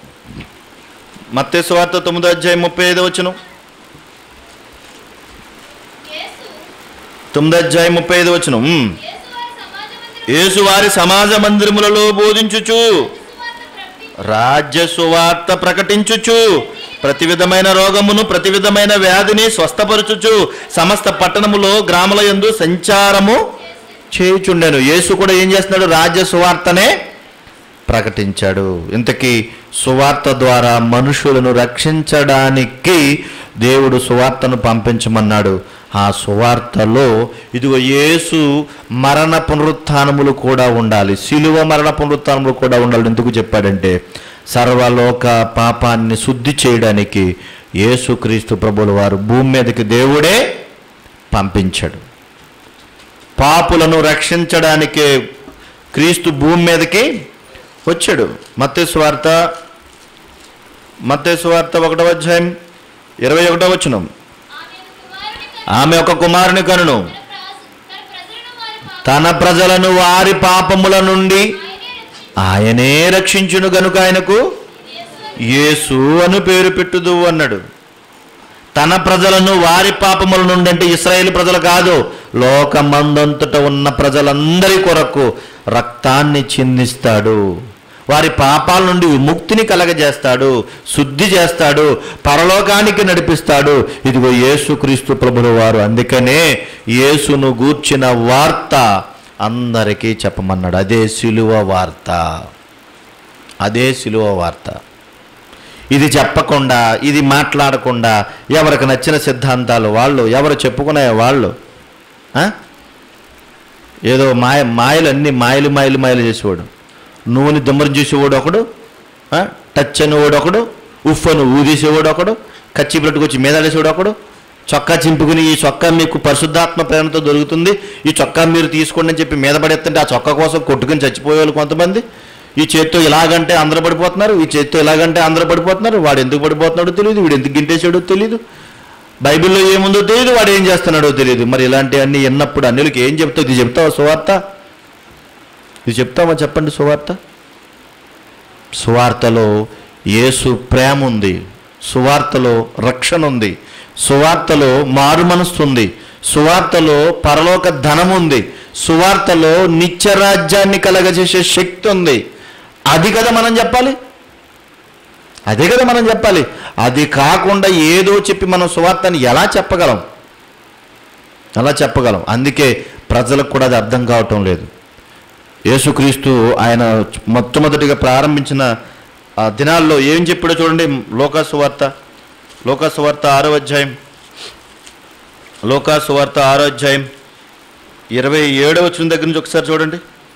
మత్తే సువార్త తొమ్మిదో అధ్యాయం ముప్పై ఐదో వచ్చును యేసు తొమ్మిదో అధ్యాయం ముప్పై ఐదో వచ్చును ఉమ్. యేసు వారి సమాజ మందిరం యేసు వారి సమాజ మందిరములలో బోధించుచు సువార్త ప్రకటించి రాజ్య సువార్త ప్రకటించుచు ప్రతి విధమైన రోగమును ప్రతి విధమైన వ్యాధిని స్వస్థపరచుచు సమస్త పట్టణములో గ్రాముల యందు సంచారము చేయుచుండెను యేసు కూడా ఏం చేస్తున్నాడు రాజ్య సువార్తనే ప్రకటించాడు ఇంతకీ సువార్త ద్వారా మనుషులను రక్షించడానికి దేవుడు సువార్తను పంపించమన్నాడు ఆ సువార్తలో ఇదిగో యేసు మరణ పునరుత్థానములు కూడా ఉండాలి శిలువ మరణ పునరుత్థానములు కూడా ఉండాలి ఎందుకు చెప్పాడంటే సర్వలోక పాపాన్ని శుద్ధి చేయడానికి యేసుక్రీస్తు ప్రభుల వారు భూమి మీదకి దేవుడే పంపించాడు పాపులను రక్షించడానికే క్రీస్తు భూమి మీదకి వచ్చాడు మత్తయి వార్త మత్తయి వార్త ఒకటవ అధ్యాయం ఇరవై ఒకటో వచనం ఆమె కుమారుని కని ఆమె ఒక కుమారుని కనును తన ప్రాసు- తన ప్రజలను వారి తన ప్రజలను వారి పాపముల నుండి ఆయనే రక్షించి ఆయనే రక్షించును గనుక ఆయనకు యేసు అని పేరు పెట్టుదు అన్నాడు తన ప్రజలను వారి పాపముల నుండి అంటే ఇస్రాయేల్ ప్రజలు కాదు లోకమందంతట ఉన్న ప్రజలందరి కొరకు రక్తాన్ని చిందిస్తాడు వారి పాపాల నుండి విముక్తిని కలగజేస్తాడు శుద్ధి చేస్తాడు పరలోకానికి నడిపిస్తాడు ఇదిగో యేసుక్రీస్తు ప్రభుల వారు అందుకనే యేసును గూర్చిన వార్త అందరికీ చెప్పమన్నాడు అదే సిలువ వార్త అదే సిలువ వార్త ఇది చెప్పకుండా ఇది మాట్లాడకుండా ఎవరికి నచ్చిన సిద్ధాంతాలు వాళ్ళు ఎవరు చెప్పుకునే వాళ్ళు ఆ? ఏదో మాయ మాయలు అన్ని మాయలు మాయలు మాయలు చేసేవాడు నూనె దుమ్మరం చేసేవాడు ఒకడు ఆ? టచ్ అనేవాడు ఒకడు ఉఫ్ అని ఊదేసేవాడు ఒకడు కచ్చి పెట్టుకొచ్చి మీదాడేసేవాడు ఒకడు చొక్కా చింపుకుని ఈ చొక్కా మీకు పరిశుద్ధాత్మ ప్రేరణతో దొరుకుతుంది ఈ చొక్కా మీరు తీసుకోండి అని చెప్పి మీద పడేస్తుంటే ఆ చొక్కా కోసం కొట్టుకుని చచ్చిపోయేవాళ్ళు కొంతమంది ఈ చేత్తో ఇలాగంటే అందరూ పడిపోతున్నారు ఈ చేత్తో ఇలాగంటే అందరూ పడిపోతున్నారు వాడు ఎందుకు పడిపోతున్నాడో తెలియదు వీడు ఎందుకు గింటేసాడో తెలియదు బైబిల్లో ఏముందో తెలియదు వాడు ఏం చేస్తున్నాడో తెలియదు మరి ఇలాంటివన్నీ విన్నప్పుడు అన్యులకి ఏం చెప్తావు ఇది చెప్తావా సువార్త ఇది చెప్తావా చెప్పండి సువార్త సువార్తలో యేసు ప్రేమ ఉంది సువార్తలో రక్షణ ఉంది సువార్తలో మారు మనస్సు ఉంది సువార్తలో పరలోక ధనం ఉంది సువార్తలో నిత్యరాజ్యాన్ని కలగజేసే శక్తి ఉంది అది కదా మనం చెప్పాలి అదే కదా మనం చెప్పాలి అది కాకుండా ఏదో చెప్పి మనం సువార్తని ఎలా చెప్పగలం ఎలా చెప్పగలం అందుకే ప్రజలకు కూడా అది అర్థం కావటం లేదు యేసుక్రీస్తు ఆయన మొట్టమొదటిగా ప్రారంభించిన ఆ దినాల్లో ఏం చెప్పాడో చూడండి లోకాసు వార్త లోకాసు వార్త ఆరో అధ్యాయం లోకాసు వార్త ఆరో అధ్యాయం ఇరవై ఏడవ వచ్చిన దగ్గర నుంచి ఒకసారి చూడండి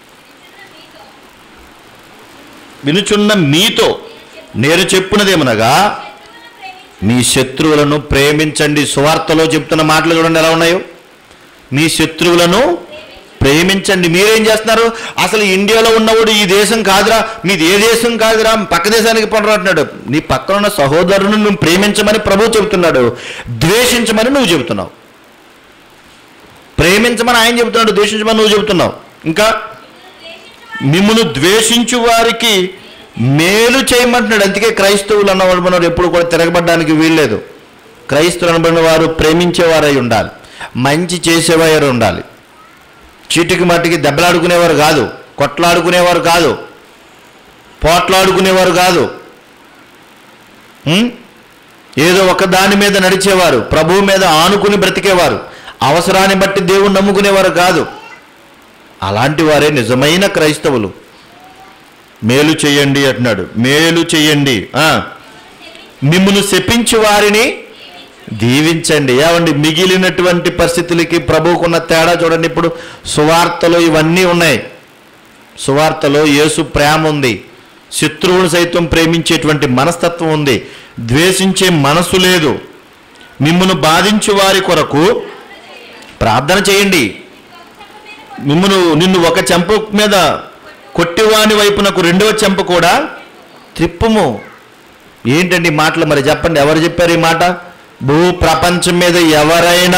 వినుచున్న మీతో నేను చెప్పున్నదేమనగా మీ శత్రువులను ప్రేమించండి సువార్తలో చెప్తున్న మాటలు చూడండి ఎలా ఉన్నాయో మీ శత్రువులను ప్రేమించండి మీరేం చేస్తున్నారు అసలు ఇండియాలో ఉన్నవాడు ఈ దేశం కాదురా మీది ఏ దేశం కాదురా పక్క దేశానికి పండు అంటున్నాడు నీ పక్కన ఉన్న సహోదరుని నువ్వు ప్రేమించమని ప్రభు చెబుతున్నాడు ద్వేషించమని నువ్వు చెబుతున్నావు ప్రేమించమని ఆయన చెబుతున్నాడు ద్వేషించమని నువ్వు చెబుతున్నావు ఇంకా మిమ్మల్ని ద్వేషించు వారికి మేలు చేయమంటున్నాడు అందుకే క్రైస్తవులు అన్నవాడు మనం ఎప్పుడు కూడా తిరగబడడానికి వీల్లేదు క్రైస్తవులు అనబడిన వారు ప్రేమించేవారై ఉండాలి మంచి చేసేవారు ఉండాలి చీటికి మట్టికి దెబ్బలాడుకునేవారు కాదు కొట్లాడుకునేవారు కాదు పోట్లాడుకునేవారు కాదు ఉం? ఏదో ఒక దాని మీద నడిచేవారు ప్రభువు మీద ఆనుకుని బ్రతికేవారు అవసరాన్ని బట్టి దేవుణ్ణి నమ్ముకునేవారు కాదు అలాంటి వారే నిజమైన క్రైస్తవులు మేలు చేయండి అంటున్నాడు మేలు చేయండి ఆ. మిమ్మును శపించి వారిని దీవించండి ఏమండి మిగిలినటువంటి పరిస్థితులకి ప్రభువుకున్న తేడా చూడండి ఇప్పుడు సువార్తలో ఇవన్నీ ఉన్నాయి సువార్తలో యేసు ప్రేమ ఉంది శత్రువును సైతం ప్రేమించేటువంటి మనస్తత్వం ఉంది ద్వేషించే మనసు లేదు మిమ్మును బాధించు వారి కొరకు ప్రార్థన చేయండి మిమ్మను నిన్ను ఒక చెంప మీద కొట్టివాని వైపునకు రెండవ చెంప కూడా త్రిప్పుము ఏంటండి ఈ మాటలు మరి చెప్పండి ఎవరు చెప్పారు ఈ మాట భూ ప్రపంచం మీద ఎవరైనా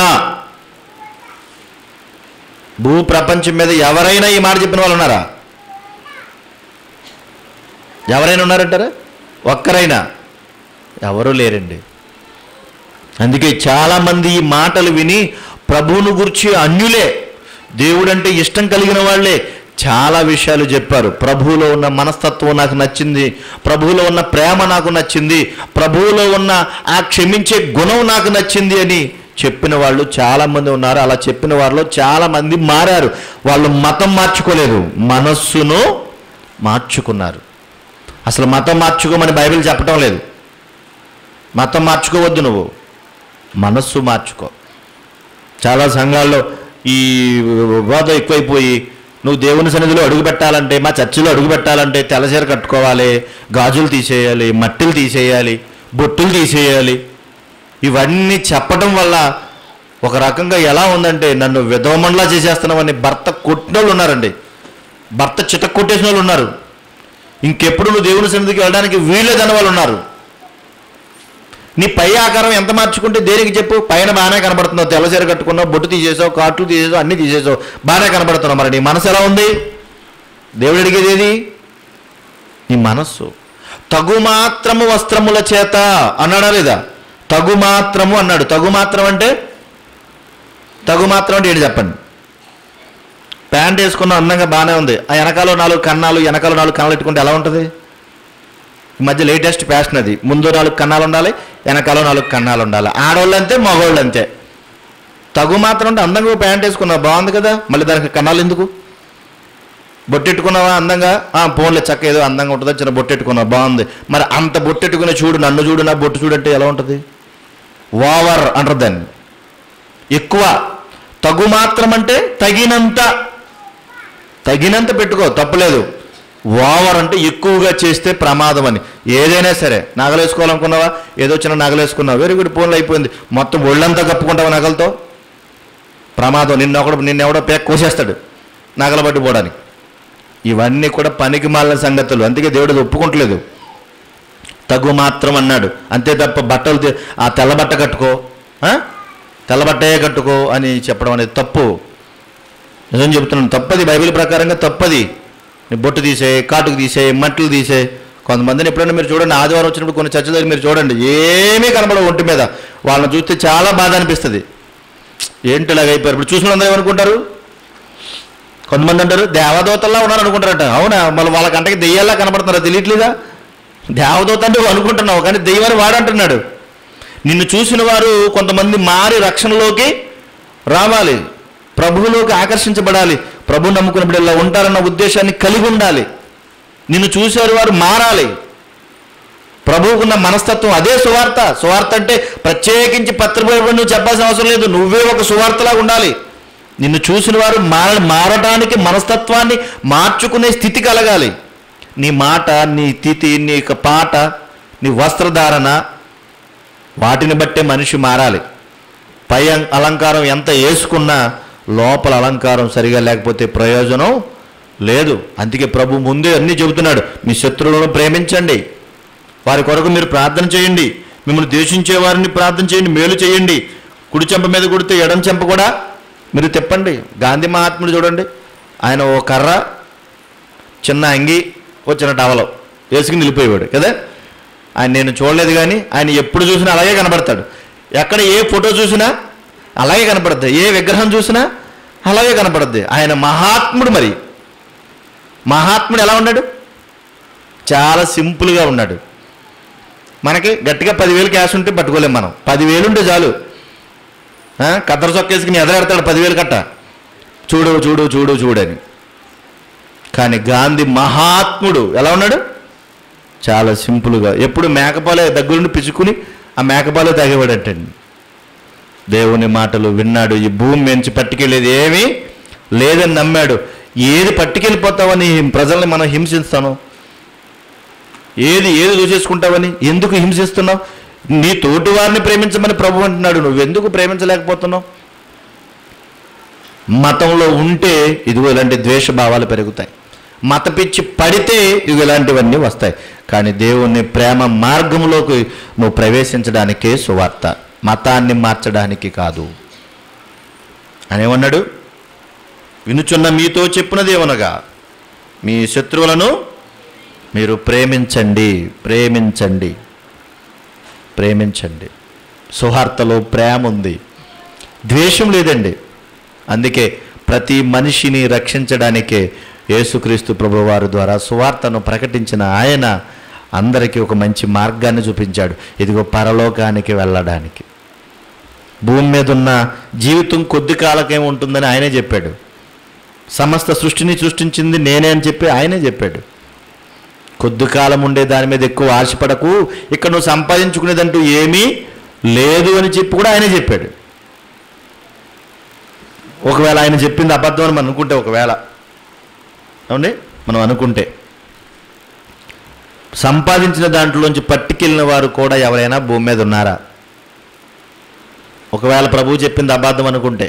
భూ ప్రపంచం మీద ఎవరైనా ఈ మాట చెప్పిన వాళ్ళు ఉన్నారా ఎవరైనా ఉన్నారంటారా ఒక్కరైనా ఎవరూ లేరండి అందుకే చాలామంది ఈ మాటలు విని ప్రభువును గురించి అన్యులే దేవుడంటే ఇష్టం కలిగిన వాళ్ళే చాలా విషయాలు చెప్పారు ప్రభువులో ఉన్న మనస్తత్వం నాకు నచ్చింది ప్రభువులో ఉన్న ప్రేమ నాకు నచ్చింది ప్రభువులో ఉన్న ఆ క్షమించే గుణం నాకు నచ్చింది అని చెప్పిన వాళ్ళు చాలామంది ఉన్నారు అలా చెప్పిన వారిలో చాలామంది మారారు వాళ్ళు మతం మార్చుకోలేదు మనస్సును మార్చుకున్నారు అసలు మతం మార్చుకోమని బైబిల్ చెప్పడం లేదు మతం మార్చుకోవద్దు నువ్వు మనస్సు మార్చుకో చాలా సంఘాల్లో ఈ వివాదం ఎక్కువైపోయి నువ్వు దేవుని సన్నిధిలో అడుగు పెట్టాలంటే మా చర్చిలో అడుగు పెట్టాలంటే తెల్లచీర కట్టుకోవాలి గాజులు తీసేయాలి మట్టిలు తీసేయాలి బొట్టులు తీసేయాలి ఇవన్నీ చెప్పడం వల్ల ఒక రకంగా ఎలా ఉందంటే నన్ను విధవమండలా చేసేస్తున్నామని భర్త కొట్టిన వాళ్ళు ఉన్నారండి భర్త చితక్ కొట్టేసిన వాళ్ళు ఉన్నారు ఇంకెప్పుడు నువ్వు దేవుని సన్నిధికి వెళ్ళడానికి వీలేదని వాళ్ళు ఉన్నారు నీ పై ఆకారం ఎంత మార్చుకుంటే దేనికి చెప్పు పైన బాగానే కనబడుతున్నావు తెల్లచీర కట్టుకున్నావు బొట్టు తీసేసావు కాట్లు తీసేసావు అన్నీ తీసేసావు బాగానే కనబడుతున్నావు మరి నీ మనసు ఎలా ఉంది దేవుడు అడిగేది ఏది నీ మనస్సు తగు మాత్రము వస్త్రముల చేత అన్నాడా లేదా తగు మాత్రము అన్నాడు తగు మాత్రం అంటే తగు మాత్రం అంటే ఏంటి చెప్పండి ప్యాంట్ వేసుకున్న అందంగా బాగానే ఉంది ఆ వెనకాల నాలుగు కన్నాలు వెనకాల నాలుగు కన్నాలు పెట్టుకుంటే ఎలా ఉంటుంది ఈ మధ్య లేటెస్ట్ ఫ్యాషన్ అది ముందు నాలుగు కన్నాలు ఉండాలి వెనకాల నాలుగు కన్నాలు ఉండాలి ఆడవాళ్ళు అంతే మగవాళ్ళు అంతే తగు మాత్రం అంటే అందంగా ఓ ప్యాంట్ వేసుకున్నావు బాగుంది కదా మళ్ళీ దానికి కన్నాలు ఎందుకు బొట్టెట్టుకున్నావా అందంగా ఆ ఫోన్లో చక్క ఏదో అందంగా ఉంటుందా చిన్న బొట్టెట్టుకున్నావు బాగుంది మరి అంత బొట్టెట్టుకుని చూడు నన్ను చూడు నా బొట్టు చూడంటే ఎలా ఉంటుంది ఓవర్ అంటారు దాన్ని ఎక్కువ తగు మాత్రం అంటే తగినంత తగినంత పెట్టుకో తప్పులేదు ఓవర్ అంటే ఎక్కువగా చేస్తే ప్రమాదం అని ఏదైనా సరే నగలేసుకోవాలనుకున్నావా ఏదో చిన్న నగలేసుకున్నావు వెరీ గుడ్ ఫోన్లో అయిపోయింది మొత్తం ఒళ్ళంతా కప్పుకుంటావా నగలతో ప్రమాదం నిన్న ఒకడు నిన్నెవడో పేక్ కోసేస్తాడు నగల పట్టుకోవడానికి ఇవన్నీ కూడా పనికి మాలిన సంగతులు అందుకే దేవుడు అది ఒప్పుకుంటలేదు తగు మాత్రం అన్నాడు అంతే తప్ప బట్టలు తీ- ఆ తెల్ల బట్ట కట్టుకో ఆ? తెల్ల బట్టే కట్టుకో అని చెప్పడం అనేది తప్పు నిజం చెబుతున్నాను తప్పది బైబిల్ ప్రకారంగా తప్పది నీ బొట్టు తీసే కాటుకు తీసే మట్టలు తీసే కొంతమందిని ఎప్పుడైనా మీరు చూడండి ఆదివారం వచ్చినప్పుడు కొన్ని చర్చ దగ్గర మీరు చూడండి ఏమీ కనబడవు ఒంటి మీద వాళ్ళని చూస్తే చాలా బాధ అనిపిస్తుంది ఏంటి ఇలాగ అయిపోయారు ఇప్పుడు చూసిన అందరూ ఏమనుకుంటారు కొంతమంది అంటారు దేవదూతల్లా ఉన్నారు అనుకుంటారట అవునా మళ్ళీ వాళ్ళ కంటకి దెయ్యాల్లా కనబడుతున్నారా తెలియట్లేదా దేవదూత అంటే నువ్వు అనుకుంటున్నావు కానీ దెయ్యమని వాడంటున్నాడు నిన్ను చూసిన వారు కొంతమంది మారి రక్షణలోకి రావాలి ప్రభువులోకి ఆకర్షించబడాలి ప్రభు నమ్ముకున్నప్పుడు ఇలా ఉంటారన్న ఉద్దేశాన్ని కలిగి ఉండాలి నిన్ను చూశారు వారు మారాలి ప్రభువుకున్న మనస్తత్వం అదే సువార్త సువార్త అంటే ప్రత్యేకించి పత్రిక నువ్వు చెప్పాల్సిన అవసరం లేదు నువ్వే ఒక సువార్తలా ఉండాలి నిన్ను చూసిన వారు మార మారడానికి మనస్తత్వాన్ని మార్చుకునే స్థితి కలగాలి నీ మాట నీ తిథి నీ యొక్క పాట నీ వస్త్రధారణ వాటిని బట్టే మనిషి మారాలి పై అం- అలంకారం ఎంత వేసుకున్నా లోపల అలంకారం సరిగా లేకపోతే ప్రయోజనం లేదు అందుకే ప్రభు ముందే అన్నీ చెబుతున్నాడు మీ శత్రువులను ప్రేమించండి వారి కొరకు మీరు ప్రార్థన చేయండి మిమ్మల్ని ద్వేషించే వారిని ప్రార్థన చేయండి మేలు చేయండి కుడి చెంప మీద కొడితే ఎడం చెంప కూడా మీరు తిప్పండి గాంధీ మహాత్ముడు చూడండి ఆయన ఓ కర్ర చిన్న అంగి ఓ చిన్న టవలం వేసుకుని నిలిపోయేవాడు కదా ఆయన నేను చూడలేదు కానీ ఆయన ఎప్పుడు చూసినా అలాగే కనబడతాడు ఎక్కడ ఏ ఫోటో చూసినా అలాగే కనపడుద్ది ఏ విగ్రహం చూసినా అలాగే కనపడుద్ది ఆయన మహాత్ముడు మరి మహాత్ముడు ఎలా ఉన్నాడు చాలా సింపుల్గా ఉన్నాడు మనకి గట్టిగా పదివేలు క్యాష్ ఉంటే పట్టుకోలేం మనం పదివేలు ఉంటే చాలు ఆ, కద్దరు చొక్కేసుకుని ఎదరెడతాడు పదివేలు కట్ట చూడు చూడు చూడు చూడని కానీ గాంధీ మహాత్ముడు ఎలా ఉన్నాడు చాలా సింపుల్గా ఎప్పుడు మేకపాలే దగ్గరుండి పిచ్చుకుని ఆ మేకపాలే తాగేవాడంటండి దేవుని మాటలు విన్నాడు ఈ భూమి నుంచి పట్టుకెళ్ళేది ఏమీ లేదని నమ్మాడు ఏది పట్టుకెళ్ళిపోతావని ప్రజల్ని మనం హింసిస్తాను ఏది ఏది దూచేసుకుంటావని ఎందుకు హింసిస్తున్నావు నీ తోటి వారిని ప్రేమించమని ప్రభు అంటున్నాడు నువ్వెందుకు ప్రేమించలేకపోతున్నావు మతంలో ఉంటే ఇదిగో ఇలాంటి ద్వేష భావాలు పెరుగుతాయి మత పిచ్చి పడితే ఇవి ఇలాంటివన్నీ వస్తాయి కానీ దేవుని ప్రేమ మార్గంలోకి నువ్వు ప్రవేశించడానికే సువార్త మతాన్ని మార్చడానికి కాదు అనేమన్నాడు వినుచున్న మీతో చెప్పినదేమనగా మీ శత్రువులను మీరు ప్రేమించండి ప్రేమించండి ప్రేమించండి సువార్తలో ప్రేమ ఉంది ద్వేషం లేదండి అందుకే ప్రతి మనిషిని రక్షించడానికే యేసుక్రీస్తు ప్రభువారి ద్వారా సువార్తను ప్రకటించిన ఆయన అందరికీ ఒక మంచి మార్గాన్ని చూపించాడు ఇదిగో పరలోకానికి వెళ్ళడానికి భూమి మీద ఉన్న జీవితం కొద్ది కాలకేం ఉంటుందని ఆయనే చెప్పాడు సమస్త సృష్టిని సృష్టించింది నేనే అని చెప్పి ఆయనే చెప్పాడు కొద్ది కాలం ఉండే దాని మీద ఎక్కువ ఆశపడకు ఇక్కడ నువ్వు సంపాదించుకునేదంటూ ఏమీ లేదు అని చెప్పి కూడా ఆయనే చెప్పాడు ఒకవేళ ఆయన చెప్పింది అబద్ధం అని మనం అనుకుంటే ఒకవేళ అవునండి మనం అనుకుంటే సంపాదించిన దాంట్లోంచి పట్టుకెళ్ళిన వారు కూడా ఎవరైనా భూమి మీద ఉన్నారా ఒకవేళ ప్రభువు చెప్పింది అబద్ధం అనుకుంటే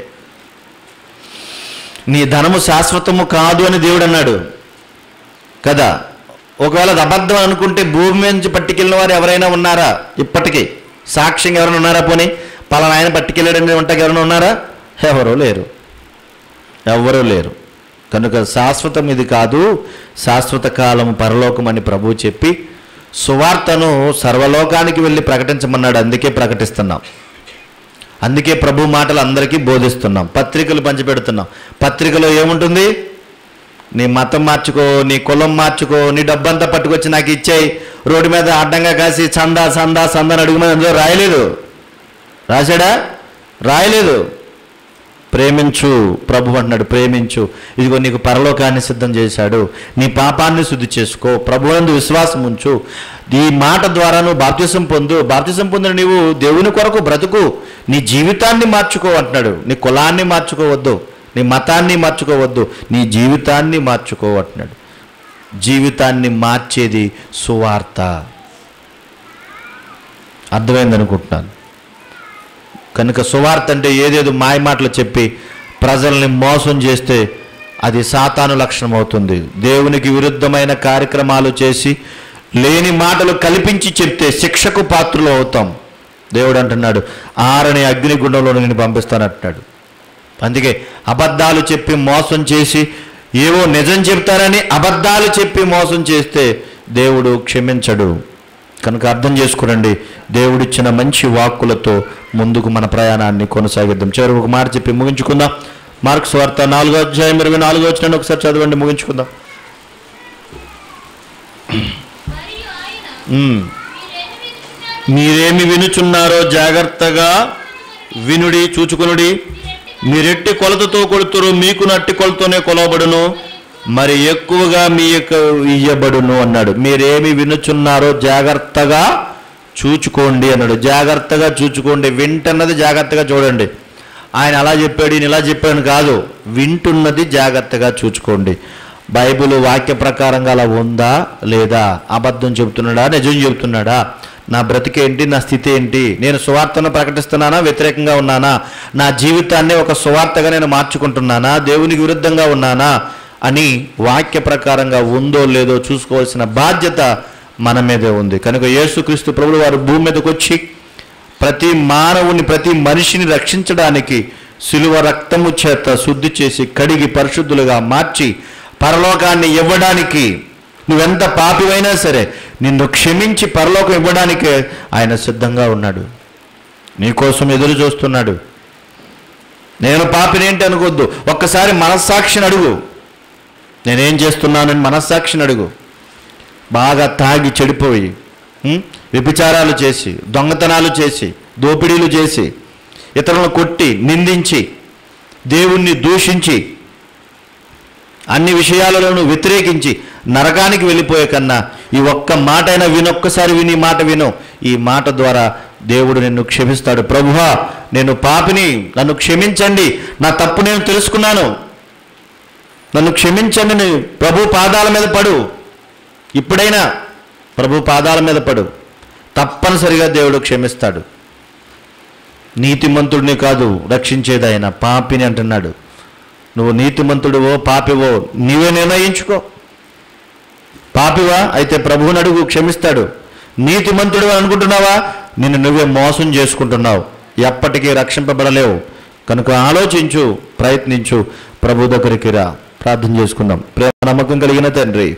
నీ ధనము శాశ్వతము కాదు అని దేవుడు అన్నాడు కదా ఒకవేళ అది అబద్ధం అనుకుంటే భూమి మీద నుంచి పట్టుకెళ్ళిన వారు ఎవరైనా ఉన్నారా ఇప్పటికీ సాక్ష్యం ఎవరైనా ఉన్నారా పోనీ పలానా ఆయన పట్టుకెళ్ళాడని ఉంటాకి ఎవరైనా ఉన్నారా ఎవరూ లేరు ఎవ్వరూ లేరు కనుక శాశ్వతం ఇది కాదు శాశ్వత కాలం పరలోకం అని ప్రభువు చెప్పి సువార్తను సర్వలోకానికి వెళ్ళి ప్రకటించమన్నాడు అందుకే ప్రకటిస్తున్నాం అందుకే ప్రభు మాటలు అందరికీ బోధిస్తున్నాం పత్రికలు పంచిపెడుతున్నాం పత్రికలో ఏముంటుంది నీ మతం మార్చుకో నీ కులం మార్చుకో నీ డబ్బంతా పట్టుకొచ్చి నాకు ఇచ్చేయి రోడ్డు మీద అడ్డంగా కాసి చందా సందా సందా అని అడుగుమని అందులో రాయలేదు రాశాడా రాయలేదు ప్రేమించు ప్రభు అంటున్నాడు ప్రేమించు ఇదిగో నీకు పరలోకాన్ని సిద్ధం చేశాడు నీ పాపాన్ని శుద్ధి చేసుకో ప్రభు నందు విశ్వాసం ఉంచు ఈ మాట ద్వారా నువ్వు బాప్తిసం పొందు బాప్తిసం పొందిన నీవు దేవుని కొరకు బ్రతుకు నీ జీవితాన్ని మార్చుకో అంటున్నాడు నీ కులాన్ని మార్చుకోవద్దు నీ మతాన్ని మార్చుకోవద్దు నీ జీవితాన్ని మార్చుకో అంటున్నాడు జీవితాన్ని మార్చేది సువార్త అర్థమైంది అనుకుంటున్నాను కనుక సువార్త అంటే ఏదేదో మాయ మాటలు చెప్పి ప్రజల్ని మోసం చేస్తే అది సాతాను లక్షణం అవుతుంది దేవునికి విరుద్ధమైన కార్యక్రమాలు చేసి లేని మాటలు కల్పించి చెప్తే శిక్షకు పాత్రలు అవుతాం దేవుడు అంటున్నాడు ఆరని అగ్నిగుండంలో నేను పంపిస్తానంటున్నాడు అందుకే అబద్ధాలు చెప్పి మోసం చేసి ఏవో నిజం చెప్తారని అబద్ధాలు చెప్పి మోసం చేస్తే దేవుడు క్షమించడు కనుక అర్థం చేసుకునండి దేవుడిచ్చిన మంచి వాక్కులతో ముందుకు మన ప్రయాణాన్ని కొనసాగిద్దాం చివరి ఒక మాట చెప్పి ముగించుకుందాం మార్క్స్ వార్త నాలుగో అధ్యాయం ఇరవై నాలుగో వచ్చిన ఒకసారి చదవండి ముగించుకుందాం మరియు ఆయన ఉమ్. మీరేమి వినుచున్నారో మీరేమి వినుచున్నారో జాగ్రత్తగా వినుడి చూచుకునుడి మీరెట్టి కొలతతో కొడుతురు మీకు నట్టి కొలతోనే కొలవబడును మరి ఎక్కువగా మీ యొక్క ఇయ్యబడును అన్నాడు మీరేమి వినుచున్నారో జాగ్రత్తగా చూచుకోండి అన్నాడు జాగ్రత్తగా చూచుకోండి వింటున్నది జాగ్రత్తగా చూడండి ఆయన అలా చెప్పాడు ఈయన ఇలా చెప్పాడు కాదు వింటున్నది జాగ్రత్తగా చూచుకోండి బైబిల్ వాక్య ప్రకారంగా అలా ఉందా లేదా అబద్ధం చెబుతున్నాడా నిజం చెబుతున్నాడా నా బ్రతికేంటి నా స్థితి ఏంటి నేను సువార్తను ప్రకటిస్తున్నానా వ్యతిరేకంగా ఉన్నానా నా జీవితాన్ని ఒక సువార్తగా నేను మార్చుకుంటున్నానా దేవునికి విరుద్ధంగా ఉన్నానా అని వాక్య ప్రకారంగా ఉందో లేదో చూసుకోవాల్సిన బాధ్యత మన మీదే ఉంది కనుక యేసుక్రీస్తు ప్రభులు వారు భూమి మీదకి వచ్చి ప్రతి మానవుని ప్రతి మనిషిని రక్షించడానికి శిలువ రక్తము చేత శుద్ధి చేసి కడిగి పరిశుద్ధులుగా మార్చి పరలోకాన్ని ఇవ్వడానికి నువ్వెంత పాపివైనా సరే నిన్ను క్షమించి పరలోకం ఇవ్వడానికే ఆయన సిద్ధంగా ఉన్నాడు నీకోసం ఎదురు చూస్తున్నాడు నేను పాపినేంటి అనుకోద్దు ఒక్కసారి మనస్సాక్షిని అడుగు నేనేం చేస్తున్నానని మనస్సాక్షిని అడుగు బాగా తాగి చెడిపోయి ఉం? వ్యభిచారాలు చేసి దొంగతనాలు చేసి దోపిడీలు చేసి ఇతరులను కొట్టి నిందించి దేవుణ్ణి దూషించి అన్ని విషయాలలోనూ వ్యతిరేకించి నరకానికి వెళ్ళిపోయే కన్నా ఈ ఒక్క మాట అయినా వినొక్కసారి విని ఈ మాట విను ఈ మాట ద్వారా దేవుడు నిన్ను క్షమిస్తాడు ప్రభువా నేను పాపిని నన్ను క్షమించండి నా తప్పు నేను తెలుసుకున్నాను నన్ను క్షమించండి అని ప్రభు పాదాల మీద పడు ఇప్పుడైనా ప్రభు పాదాల మీద పడు తప్పనిసరిగా దేవుడు క్షమిస్తాడు నీతిమంతుడిని కాదు రక్షించేది ఆయన పాపిని అంటున్నాడు నువ్వు నీతిమంతుడివో పాపివో నీవే నిర్ణయించుకో పాపివా అయితే ప్రభువుని అడుగు క్షమిస్తాడు నీతిమంతుడు అనుకుంటున్నావా నిన్ను నువ్వే మోసం చేసుకుంటున్నావు ఎప్పటికీ రక్షింపబడలేవు కనుక ఆలోచించు ప్రయత్నించు ప్రభు దగ్గరికి రా ప్రార్థన చేసుకుందాం ప్రేమ నమ్మకం కలిగిన తండ్రి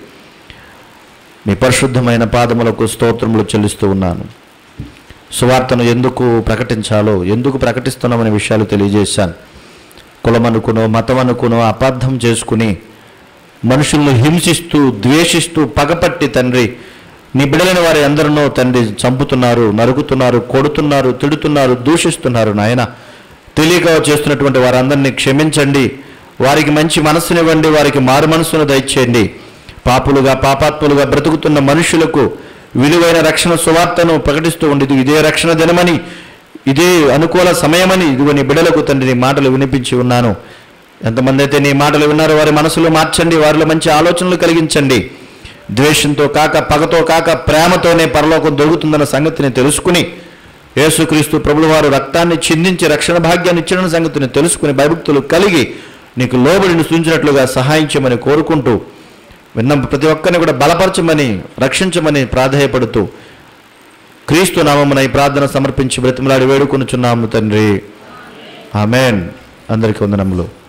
మీ పరిశుద్ధమైన పాదములకు స్తోత్రములు చెల్లిస్తూ ఉన్నాను సువార్తను ఎందుకు ప్రకటించాలో ఎందుకు ప్రకటిస్తున్నామనే విషయాలు తెలియజేశాను కులం అనుకునో మతం అనుకునో అపార్థం చేసుకుని మనుషులను హింసిస్తూ ద్వేషిస్తూ పగపట్టి తండ్రి నీ బిడలైన వారి అందరినో తండ్రి చంపుతున్నారు నరుకుతున్నారు కొడుతున్నారు తిడుతున్నారు దూషిస్తున్నారు నాయన తెలియక చేస్తున్నటువంటి వారందరినీ క్షమించండి వారికి మంచి మనస్సునివ్వండి వారికి మారు మనస్సును దయచేయండి పాపులుగా పాపాత్ములుగా బ్రతుకుతున్న మనుషులకు విలువైన రక్షణ సువార్తను ప్రకటిస్తూ ఉండేది ఇదే రక్షణ దినమని ఇదే అనుకూల సమయమని ఇదిగో నీ బిడలకు తండ్రి నీ మాటలు వినిపించి ఉన్నాను ఎంతమంది అయితే నీ మాటలు విన్నారో వారి మనసులో మార్చండి వారిలో మంచి ఆలోచనలు కలిగించండి ద్వేషంతో కాక పగతో కాక ప్రేమతోనే పరలోకం దొరుకుతుందన్న సంగతిని తెలుసుకుని యేసుక్రీస్తు ప్రభుల వారు రక్తాన్ని చిందించి రక్షణ భాగ్యాన్ని ఇచ్చిన సంగతిని తెలుసుకుని భయభక్తులు కలిగి నీకు లోబడిని సూచించినట్లుగా సహాయం చేయమని కోరుకుంటూ విన్న ప్రతి ఒక్కరిని కూడా బలపరచమని రక్షించమని ప్రాధేయపడుతూ క్రీస్తు నామమున ఈ ప్రార్థన సమర్పించి బ్రతిమలాడి వేడుకొనుచున్నాము తండ్రి ఆమెన్ అందరికీ వందనములు